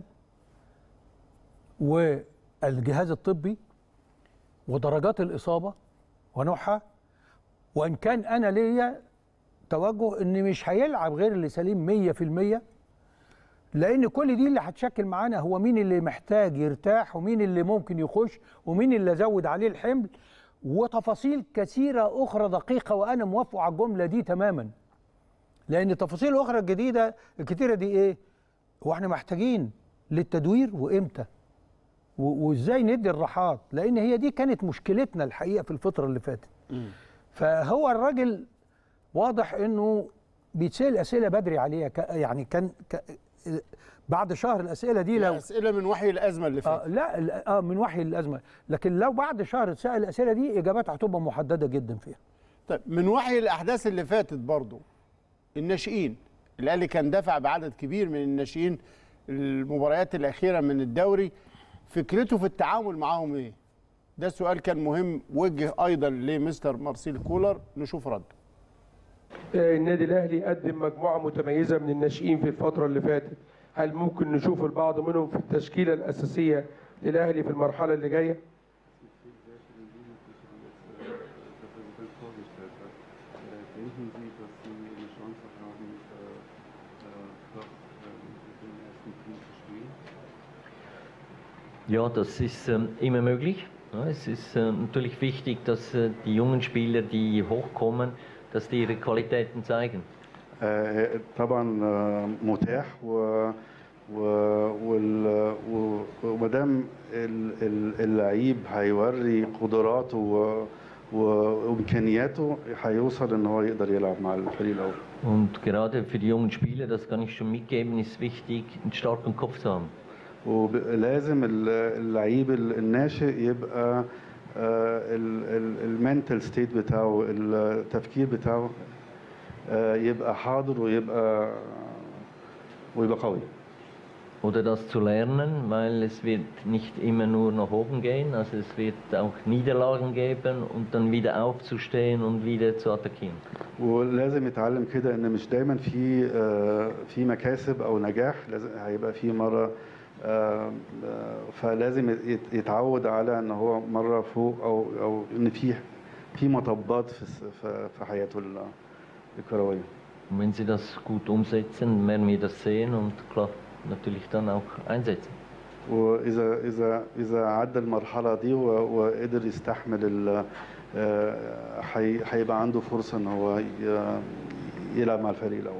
والجهاز الطبي ودرجات الاصابة ونوعها وان كان انا ليا توجه ان مش هيلعب غير اللي سليم 100% لان كل دي اللي هتشكل معانا هو مين اللي محتاج يرتاح ومين اللي ممكن يخش ومين اللي ازود عليه الحمل وتفاصيل كثيره اخرى دقيقه وانا موافق على الجمله دي تماما لان التفاصيل الاخرى الجديده الكتيره دي ايه هو احنا محتاجين للتدوير وامتى و- وازاي ندي الراحات لان هي دي كانت مشكلتنا الحقيقه في الفتره اللي فاتت فهو الراجل واضح انه بيتسال اسئله بدري عليها ك- يعني كان ك بعد شهر الاسئله دي لو اسئله من وحي الازمه اللي آه فاتت لا لا، اه من وحي الازمه لكن لو بعد شهر اتسال الاسئله دي اجاباتها هتبقى محدده جدا فيها طيب من وحي الاحداث اللي فاتت برضو الناشئين الاهلي كان دفع بعدد كبير من الناشئين المباريات الاخيره من الدوري فكرته في التعامل معاهم ايه ده سؤال كان مهم وجه ايضا لمستر مارسيل كولر نشوف رد آه، النادي الاهلي قدم مجموعه متميزه من الناشئين في الفتره اللي فاتت هل ممكن نشوف البعض منهم في التشكيله الاساسيه للاهلي في المرحله اللي جايه Denken Sie, dass Sie eine Chance haben, doch im ersten Team zu spielen? Ja, das ist ähm, immer möglich. Ja, es ist äh, natürlich wichtig, dass äh, die jungen Spieler, die hochkommen, dass die ihre Qualitäten zeigen. آه، طبعا آه، متاح و و وال- و- ومادام ال- ال- اللعيب هيوري قدراته و- و- وامكانياته هيوصل ان هو يقدر يلعب مع الفريق الاول Und gerade für die jungen Spieler, das kann ich schon mitgeben, ist wichtig, einen starken Kopf zu haben. ولازم ال- اللعيب ال- الناشئ يبقى المنتال ستيت بتاعه التفكير بتاعه آه، يبقى حاضر ويبقى ويبقى قوي Oder das zu lernen, weil es wird nicht immer nur nach oben gehen, also es wird auch Niederlagen geben und dann wieder aufzustehen und wieder zu attackieren. ولازم يتعلم كده ان مش دايما في آه، في مكاسب او نجاح لازم هيبقى في مره آه، آه، فلازم يت- يتعود على ان هو مره فوق او او ان في في مطبات في الس- في- في حياته ال- الكرويه Und wenn sie das gut umsetzen, werden wir das sehen und klar, natürlich dann auch einsetzen. واذا اذا اذا عدى المرحله دي و- وقدر يستحمل ال- آه، هي- هيبقى عنده فرصه ان هو ي- يلعب مع الفريق الاول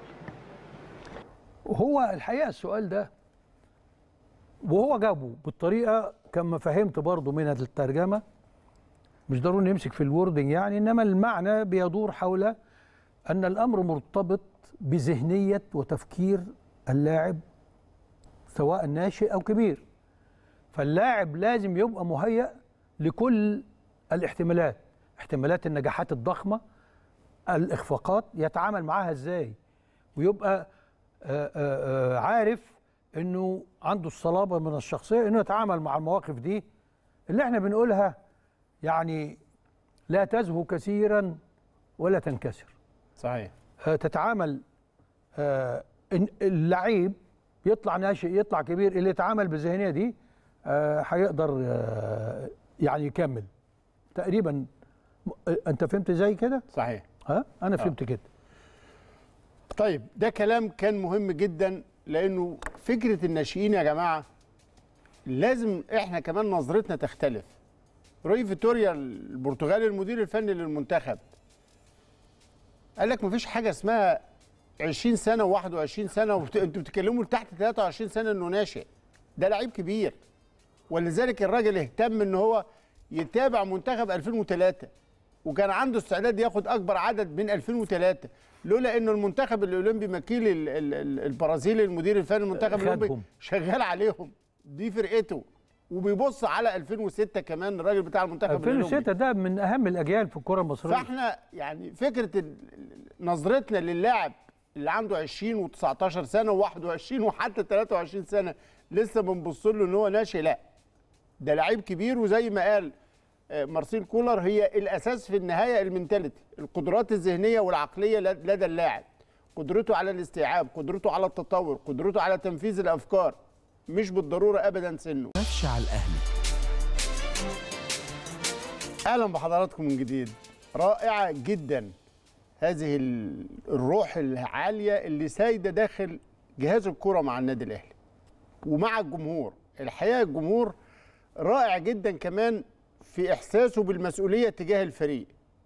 وهو الحقيقه السؤال ده وهو جابه بالطريقه كما فهمت برضو من الترجمه مش ضروري نمسك في الوردنج يعني انما المعنى بيدور حول ان الامر مرتبط بذهنيه وتفكير اللاعب سواء ناشئ او كبير فاللاعب لازم يبقى مهيأ لكل الاحتمالات احتمالات النجاحات الضخمه الاخفاقات يتعامل معاها ازاي ويبقى آه، آه، آه، عارف انه عنده الصلابه من الشخصيه انه يتعامل مع المواقف دي اللي احنا بنقولها يعني لا تزهو كثيرا ولا تنكسر صحيح آه، تتعامل آه، إن اللعيب يطلع ناشئ يطلع كبير اللي يتعامل بالذهنيه دي آه، هيقدر آه، يعني يكمل تقريبا م- آه، انت فهمت زي كده صحيح ها انا فهمت كده طيب ده كلام كان مهم جدا لانه فكره الناشئين يا جماعه لازم احنا كمان نظرتنا تختلف روي فيتوريا البرتغالي المدير الفني للمنتخب قال لك مفيش حاجه اسمها 20 سنه و21 سنه وبت... انتوا بتتكلموا تحت 23 سنه انه ناشئ ده لعيب كبير ولذلك الراجل اهتم ان هو يتابع منتخب 2003 وكان عنده استعداد ياخد اكبر عدد من 2003 لولا انه المنتخب الاولمبي مكيل ال- ال- ال- البرازيلي المدير الفني المنتخب خدهم. الاولمبي شغال عليهم دي فرقته وبيبص على 2006 كمان الراجل بتاع المنتخب الأولمبي. 2006 ده من اهم الاجيال في الكره المصريه فاحنا يعني فكره ال- ال- نظرتنا للاعب اللي عنده 20 و19 سنه و21 وحتى 23 سنه لسه بنبص له ان هو ناشئ لا ده لعيب كبير وزي ما قال آه، مارسيل كولر هي الاساس في النهايه المنتاليتي القدرات الذهنيه والعقليه لد- لدى اللاعب قدرته على الاستيعاب قدرته على التطور قدرته على تنفيذ الافكار مش بالضروره ابدا سنه خافش على الاهلي اهلا بحضراتكم من جديد رائعه جدا هذه ال- الروح العاليه اللي سايده داخل جهاز الكره مع النادي الاهلي ومع الجمهور الحقيقه الجمهور رائع جدا كمان في احساسه بالمسؤوليه تجاه الفريق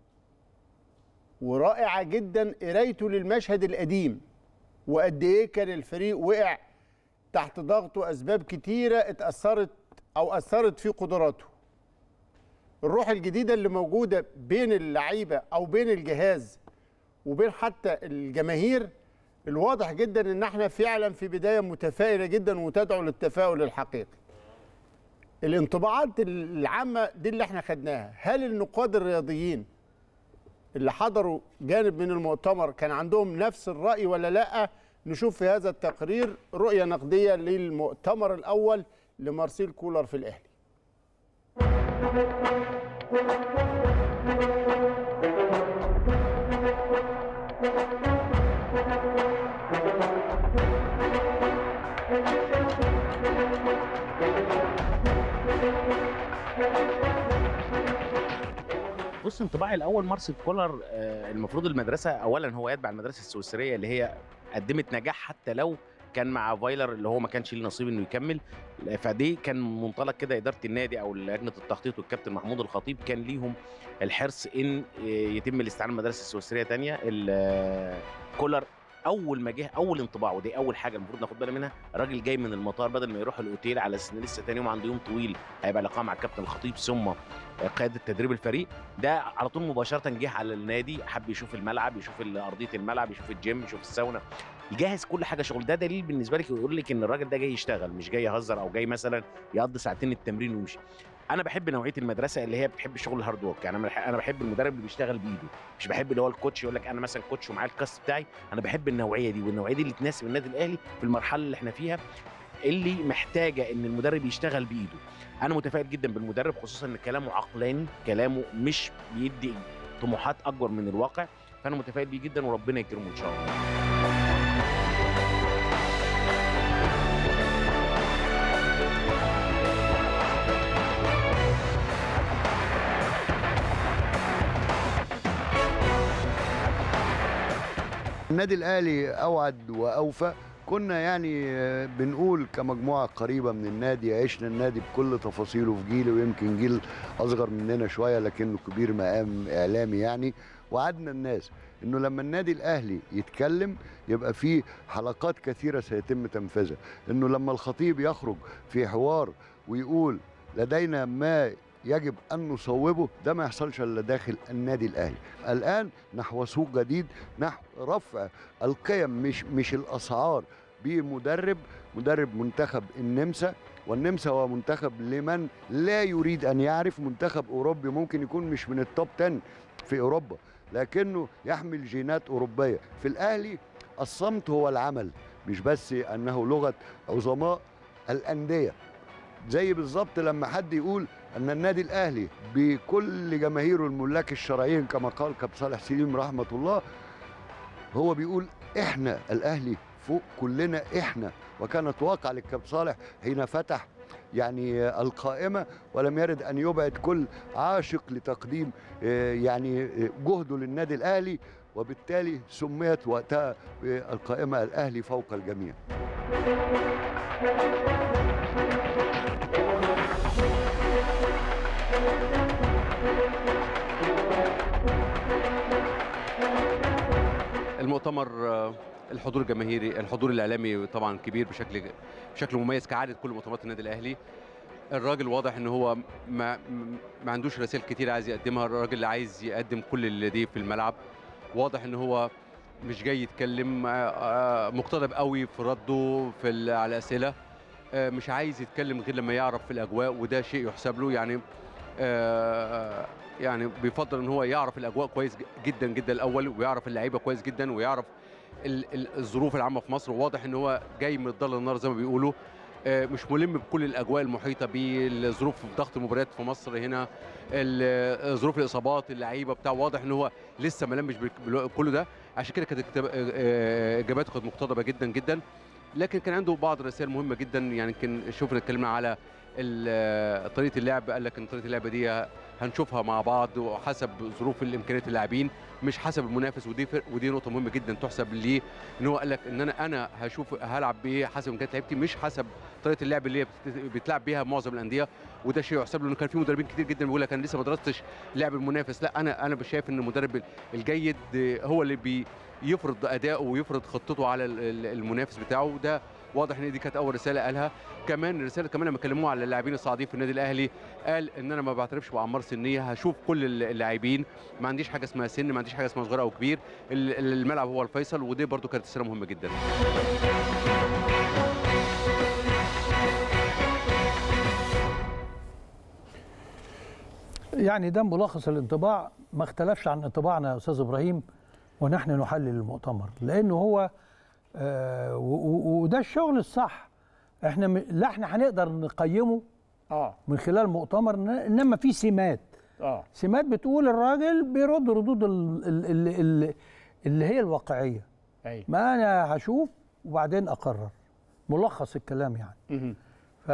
ورائعه جدا قرايته للمشهد القديم وقد ايه كان الفريق وقع تحت ضغط واسباب كتيره اتاثرت او اثرت في قدراته الروح الجديده اللي موجوده بين اللعيبه او بين الجهاز وبين حتى الجماهير الواضح جدا ان احنا فعلا في بدايه متفائله جدا وتدعو للتفاؤل الحقيقي. الانطباعات العامه دي اللي احنا خدناها، هل النقاد الرياضيين اللي حضروا جانب من المؤتمر كان عندهم نفس الراي ولا لا؟ نشوف في هذا التقرير رؤيه نقديه للمؤتمر الاول لمارسيل كولر في الاهلي. بص انطباعي الاول مارسيل كولر آه، المفروض المدرسه اولا هو يتبع المدرسه السويسريه اللي هي قدمت نجاح حتى لو كان مع فايلر اللي هو ما كانش ليه نصيب انه يكمل فدي كان منطلق كده اداره النادي او لجنه التخطيط والكابتن محمود الخطيب كان ليهم الحرص ان آه، يتم الاستعانه بالمدرسه السويسريه تانية ال- آه، كولر اول ما جه اول انطباع ودي اول حاجه المفروض ناخد بالنا منها الراجل جاي من المطار بدل ما يروح الاوتيل على اساس ان لسه تاني يوم عنده يوم طويل هيبقى لقاء مع الكابتن الخطيب ثم قياده تدريب الفريق ده على طول مباشره جه على النادي حب يشوف الملعب يشوف ال- ارضيه الملعب يشوف الجيم يشوف الساونا يجهز كل حاجه شغل ده دليل بالنسبه لك يقول لك ان الراجل ده جاي يشتغل مش جاي يهزر او جاي مثلا يقضي ساعتين التمرين ويمشي انا بحب نوعيه المدرسه اللي هي بتحب الشغل الهارد ورك يعني انا بح- انا بحب المدرب اللي بيشتغل بايده مش بحب اللي هو الكوتش يقول لك انا مثلا كوتش ومعايا الكاست بتاعي انا بحب النوعيه دي والنوعيه دي اللي تناسب النادي الاهلي في المرحله اللي احنا فيها اللي محتاجه ان المدرب يشتغل بايده انا متفائل جدا بالمدرب خصوصا ان كلامه عقلاني كلامه مش بيدي طموحات اكبر من الواقع فانا متفائل بيه جدا وربنا يكرمه ان شاء الله النادي الاهلي اوعد واوفى كنا يعني آه، بنقول كمجموعه قريبه من النادي عشنا النادي بكل تفاصيله في جيل ويمكن جيل اصغر مننا شويه لكنه كبير مقام اعلامي يعني وعدنا الناس انه لما النادي الاهلي يتكلم يبقى فيه حلقات كثيره سيتم تنفيذها انه لما الخطيب يخرج في حوار ويقول لدينا ما يجب ان نصوبه ده ما يحصلش الا داخل النادي الاهلي الان نحو سوق جديد نحو رفع القيم مش مش الاسعار بمدرب مدرب منتخب النمسا والنمسا هو منتخب لمن لا يريد ان يعرف منتخب اوروبي ممكن يكون مش من التوب 10 في اوروبا لكنه يحمل جينات اوروبيه في الاهلي الصمت هو العمل مش بس انه لغه عظماء الانديه زي بالظبط لما حد يقول ان النادي الاهلي بكل جماهيره الملاك الشرعيين كما قال كابتن صالح سليم رحمه الله هو بيقول احنا الاهلي فوق كلنا احنا وكانت واقع للكابتن صالح حين فتح يعني القائمة ولم يرد أن يبعد كل عاشق لتقديم آه، يعني آه، جهده للنادي الأهلي وبالتالي سميت وقتها القائمة الأهلي فوق الجميع المؤتمر آه، الحضور الجماهيري الحضور الاعلامي طبعا كبير بشكل بشكل مميز كعاده كل مؤتمرات النادي الاهلي الراجل واضح ان هو ما ما عندوش رسائل كتير عايز يقدمها الراجل اللي عايز يقدم كل اللي لديه في الملعب واضح ان هو مش جاي يتكلم آه، آه، مقتضب قوي في رده في ال- على الاسئله آه، مش عايز يتكلم غير لما يعرف في الاجواء وده شيء يحسب له يعني آه، يعني بيفضل ان هو يعرف الاجواء كويس جدا جدا الاول ويعرف اللعيبه كويس جدا ويعرف ال- ال- الظروف العامه في مصر وواضح ان هو جاي من الضل للنار زي ما بيقولوا آه، مش ملم بكل الاجواء المحيطه بالظروف ضغط المباريات في مصر هنا ال- ظروف الاصابات اللعيبه بتاع واضح ان هو لسه ما لمش بال- كل ده عشان كده كانت اكتب- آه، اجاباته كانت مقتضبه جدا جدا لكن كان عنده بعض الرسائل مهمه جدا يعني يمكن شفنا اتكلمنا على ال- طريقه اللعب قال لك ان طريقه اللعب دي هنشوفها مع بعض وحسب ظروف الامكانيات اللاعبين مش حسب المنافس ودي فرق ودي نقطه مهمه جدا تحسب ليه ان هو قال لك ان انا انا هشوف هلعب بايه حسب امكانيات لعيبتي مش حسب طريقه اللعب اللي هي بت- بتلعب بيها معظم الانديه وده شيء يحسب له انه كان في مدربين كتير جدا بيقول لك انا لسه ما درستش لعب المنافس لا انا انا شايف ان المدرب الجيد هو اللي بي يفرض اداؤه ويفرض خطته على ال- ال- المنافس بتاعه وده واضح ان دي كانت اول رساله قالها كمان الرساله كمان لما كلموه على اللاعبين الصاعدين في النادي الاهلي قال ان انا ما بعترفش باعمار سنيه هشوف كل ال- اللاعبين ما عنديش حاجه اسمها سن ما عنديش حاجه اسمها صغير او كبير ال- ال- الملعب هو الفيصل ودي برضو كانت رساله مهمه جدا يعني ده ملخص الانطباع ما اختلفش عن انطباعنا يا استاذ ابراهيم ونحن نحلل المؤتمر لانه هو آه و- و- وده الشغل الصح احنا م- لا احنا هنقدر نقيمه اه من خلال مؤتمر ن- انما في سمات اه سمات بتقول الراجل بيرد ردود ال- ال- ال- ال- اللي هي الواقعيه ايوه ما انا هشوف وبعدين اقرر ملخص الكلام يعني مهم. ف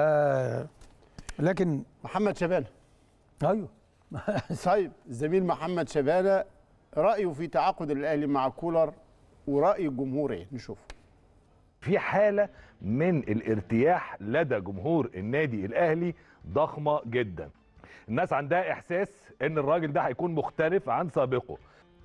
لكن محمد شبانه ايوه طيب الزميل محمد شبانه رايه في تعاقد الاهلي مع كولر وراي الجمهور ايه نشوف في حالة من الارتياح لدى جمهور النادي الأهلي ضخمة جدا الناس عندها إحساس إن الراجل ده هيكون مختلف عن سابقه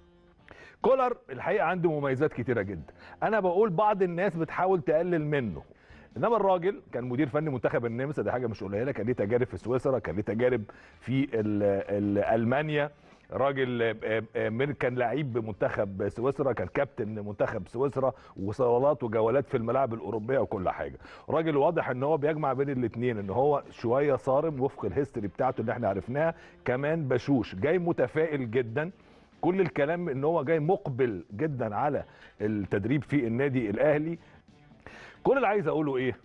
كولر الحقيقة عنده مميزات كتيرة جدا أنا بقول بعض الناس بتحاول تقلل منه انما الراجل كان مدير فني منتخب النمسا دي حاجه مش قليله كان ليه تجارب في سويسرا كان ليه تجارب في ال ال المانيا راجل آه، آه، من كان لعيب بمنتخب سويسرا كان كابتن منتخب سويسرا وصولات وجولات في الملاعب الاوروبيه وكل حاجه راجل واضح ان هو بيجمع بين الاثنين ان هو شويه صارم وفق الهيستوري بتاعته اللي احنا عرفناها كمان بشوش جاي متفائل جدا كل الكلام ان هو جاي مقبل جدا على التدريب في النادي الاهلي كل اللي عايز اقوله ايه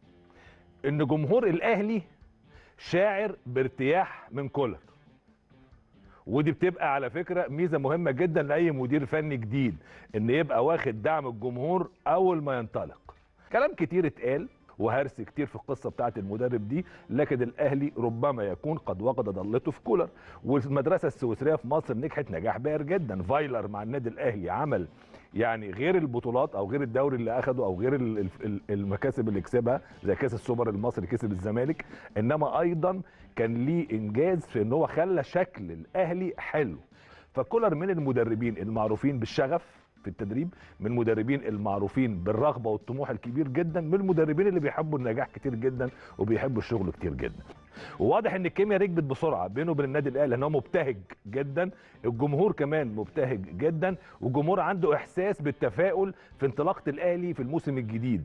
ان جمهور الاهلي شاعر بارتياح من كولر ودي بتبقى على فكره ميزه مهمه جدا لاي مدير فني جديد ان يبقى واخد دعم الجمهور اول ما ينطلق كلام كتير اتقال وهرس كتير في القصه بتاعه المدرب دي لكن الاهلي ربما يكون قد وقد ضلته في كولر والمدرسه السويسريه في مصر نجحت نجاح باهر جدا فايلر مع النادي الاهلي عمل يعني غير البطولات او غير الدوري اللي اخده او غير ال- ال- المكاسب اللي كسبها زي كاس السوبر المصري كسب الزمالك انما ايضا كان ليه انجاز في ان هو خلى شكل الاهلي حلو فكولر من المدربين المعروفين بالشغف في التدريب من المدربين المعروفين بالرغبه والطموح الكبير جدا من المدربين اللي بيحبوا النجاح كتير جدا وبيحبوا الشغل كتير جدا وواضح ان الكيمياء ركبت بسرعه بينه وبين النادي الاهلي لان هو مبتهج جدا الجمهور كمان مبتهج جدا والجمهور عنده احساس بالتفاؤل في انطلاقه الاهلي في الموسم الجديد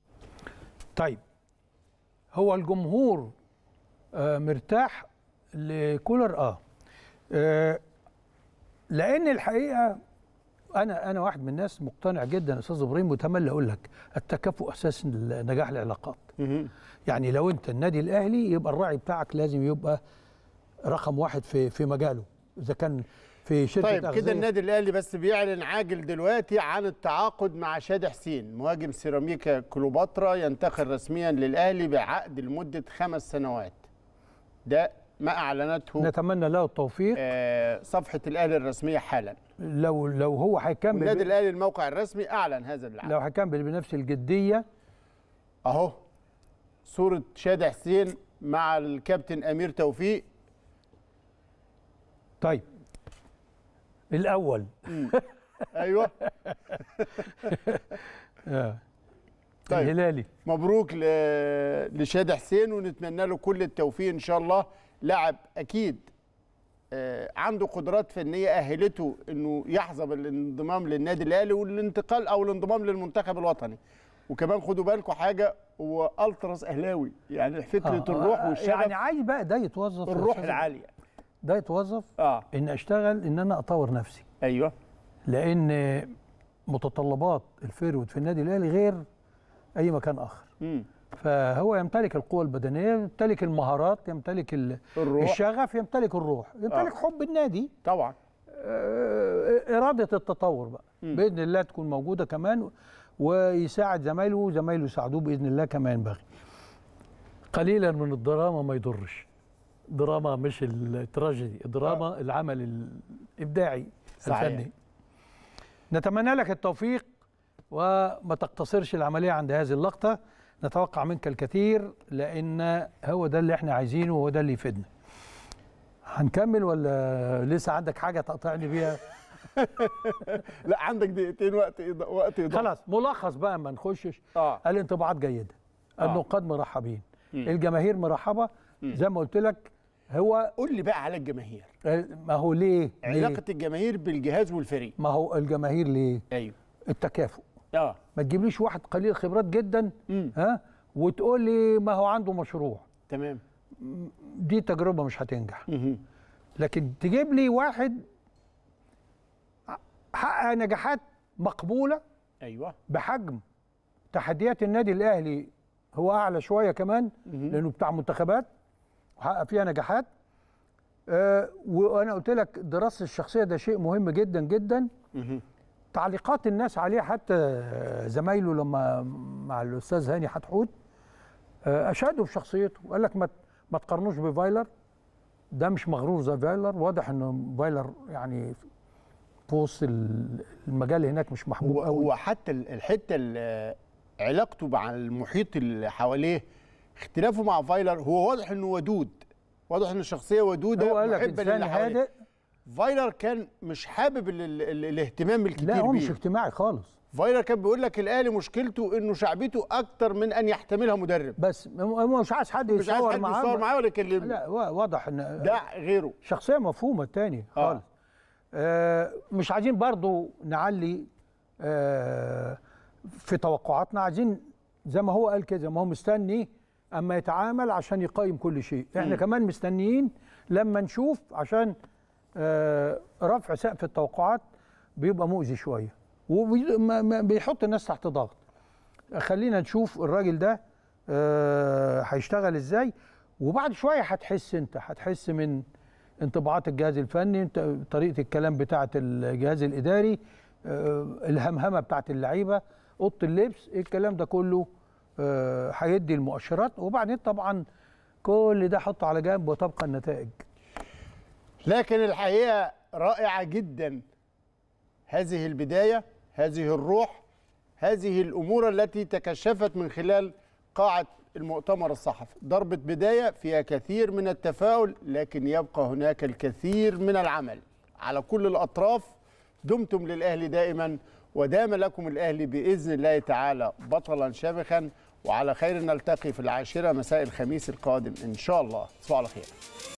طيب هو الجمهور آه مرتاح لكولر اه, آه لان الحقيقه انا انا واحد من الناس مقتنع جدا استاذ ابراهيم وتملي اقول لك التكافؤ اساس نجاح العلاقات يعني لو انت النادي الاهلي يبقى الراعي بتاعك لازم يبقى رقم واحد في في مجاله اذا كان في شركه طيب أغذية. كده النادي الاهلي بس بيعلن عاجل دلوقتي عن التعاقد مع شادي حسين مهاجم سيراميكا كليوباترا ينتقل رسميا للاهلي بعقد لمده خمس سنوات ده ما اعلنته نتمنى له التوفيق آه صفحه الاهلي الرسميه حالا لو لو هو هيكمل والنادي ب- الاهلي الموقع الرسمي اعلن هذا العقد لو هيكمل بنفس الجديه اهو صوره شادي حسين مع الكابتن امير توفيق طيب الاول ايوه آه. طيب. الهلالي مبروك ل- لشادي حسين ونتمنى له كل التوفيق ان شاء الله لاعب اكيد آه، عنده قدرات فنيه اهلته انه يحظى بالانضمام للنادي الاهلي والانتقال او الانضمام للمنتخب الوطني وكمان خدوا بالكم حاجه هو التراس اهلاوي يعني فكره آه، الروح آه، والشغف يعني عايز بقى ده يتوظف يا الروح أستاذ العاليه ده يتوظف اه ان اشتغل ان انا اطور نفسي ايوه لان متطلبات الفيرود في النادي الاهلي غير اي مكان اخر مم. فهو يمتلك القوة البدنية يمتلك المهارات يمتلك ال- الروح. الشغف يمتلك الروح يمتلك آه. حب النادي طبعا آه، إرادة التطور بقى مم. بإذن الله تكون موجودة كمان ويساعد زمايله وزمايله يساعدوه بإذن الله كما ينبغي قليلا من الدراما ما يضرش دراما مش التراجيدي دراما العمل الإبداعي صحيح. الفني نتمنى لك التوفيق وما تقتصرش العملية عند هذه اللقطة نتوقع منك الكثير لأن هو ده اللي احنا عايزينه وهو ده اللي يفيدنا هنكمل ولا لسه عندك حاجة تقطعني بيها لا عندك دقيقتين وقت إضاء- وقت اضافي خلاص ملخص بقى ما نخشش اه الانطباعات جيدة آه. النقاد مرحبين مم. الجماهير مرحبة مم. زي ما قلت لك هو قول لي بقى على الجماهير ما هو ليه؟ ليه؟ علاقه الجماهير بالجهاز والفريق ما هو الجماهير ليه؟ ايوه التكافؤ اه ما تجيبليش واحد قليل خبرات جدا مم. ها وتقول لي ما هو عنده مشروع تمام دي تجربه مش هتنجح مهم. لكن تجيب لي واحد حقق نجاحات مقبوله ايوه بحجم تحديات النادي الاهلي هو اعلى شويه كمان مهم. لانه بتاع منتخبات وحقق فيها نجاحات آه وانا قلت لك دراسه الشخصيه ده شيء مهم جدا جدا مهم. تعليقات الناس عليه حتى زمايله لما مع الاستاذ هاني حتحوت آه، اشادوا بشخصيته وقال لك ما ما تقارنوش بفايلر ده مش مغرور زي فايلر واضح ان فايلر يعني في وسط ال- المجال هناك مش محبوب هو, قوي هو حتى ال- الحته ال- علاقته مع المحيط اللي حواليه اختلافه مع فايلر هو واضح انه ودود واضح ان الشخصيه ودوده هو قال لك محبة انسان للي حواليه. هادئ فايلر كان مش حابب ال ال ال الاهتمام الكتير لا هو مش بيه. اجتماعي خالص فايلر كان بيقول لك الاهلي مشكلته انه شعبيته اكتر من ان يحتملها مدرب بس هو مش عايز حد مش عايز يتصور حد معاه يتصور معاه ولا يكلمه لا وا- واضح ان ده غيره شخصيه مفهومه التاني آه. خالص آه مش عايزين برضو نعلي آه في توقعاتنا عايزين زي ما هو قال كده ما هو مستني اما يتعامل عشان يقيم كل شيء احنا مم. كمان مستنيين لما نشوف عشان آه رفع سقف التوقعات بيبقى مؤذي شويه وبيحط الناس تحت ضغط خلينا نشوف الراجل ده آه، هيشتغل ازاي وبعد شويه هتحس انت هتحس من انطباعات الجهاز الفني انت طريقه الكلام بتاعه الجهاز الاداري آه، الهمهمه بتاعه اللعيبه اوضه اللبس الكلام ده كله آه، هيدي المؤشرات وبعدين طبعا كل ده حطه على جنب وتبقى النتائج لكن الحقيقه رائعه جدا هذه البدايه هذه الروح هذه الامور التي تكشفت من خلال قاعه المؤتمر الصحفي ضربه بدايه فيها كثير من التفاؤل لكن يبقى هناك الكثير من العمل على كل الاطراف دمتم للاهلي دائما ودام لكم الاهلي باذن الله تعالى بطلا شامخا وعلى خير نلتقي في العاشره مساء الخميس القادم ان شاء الله تصبحوا على خير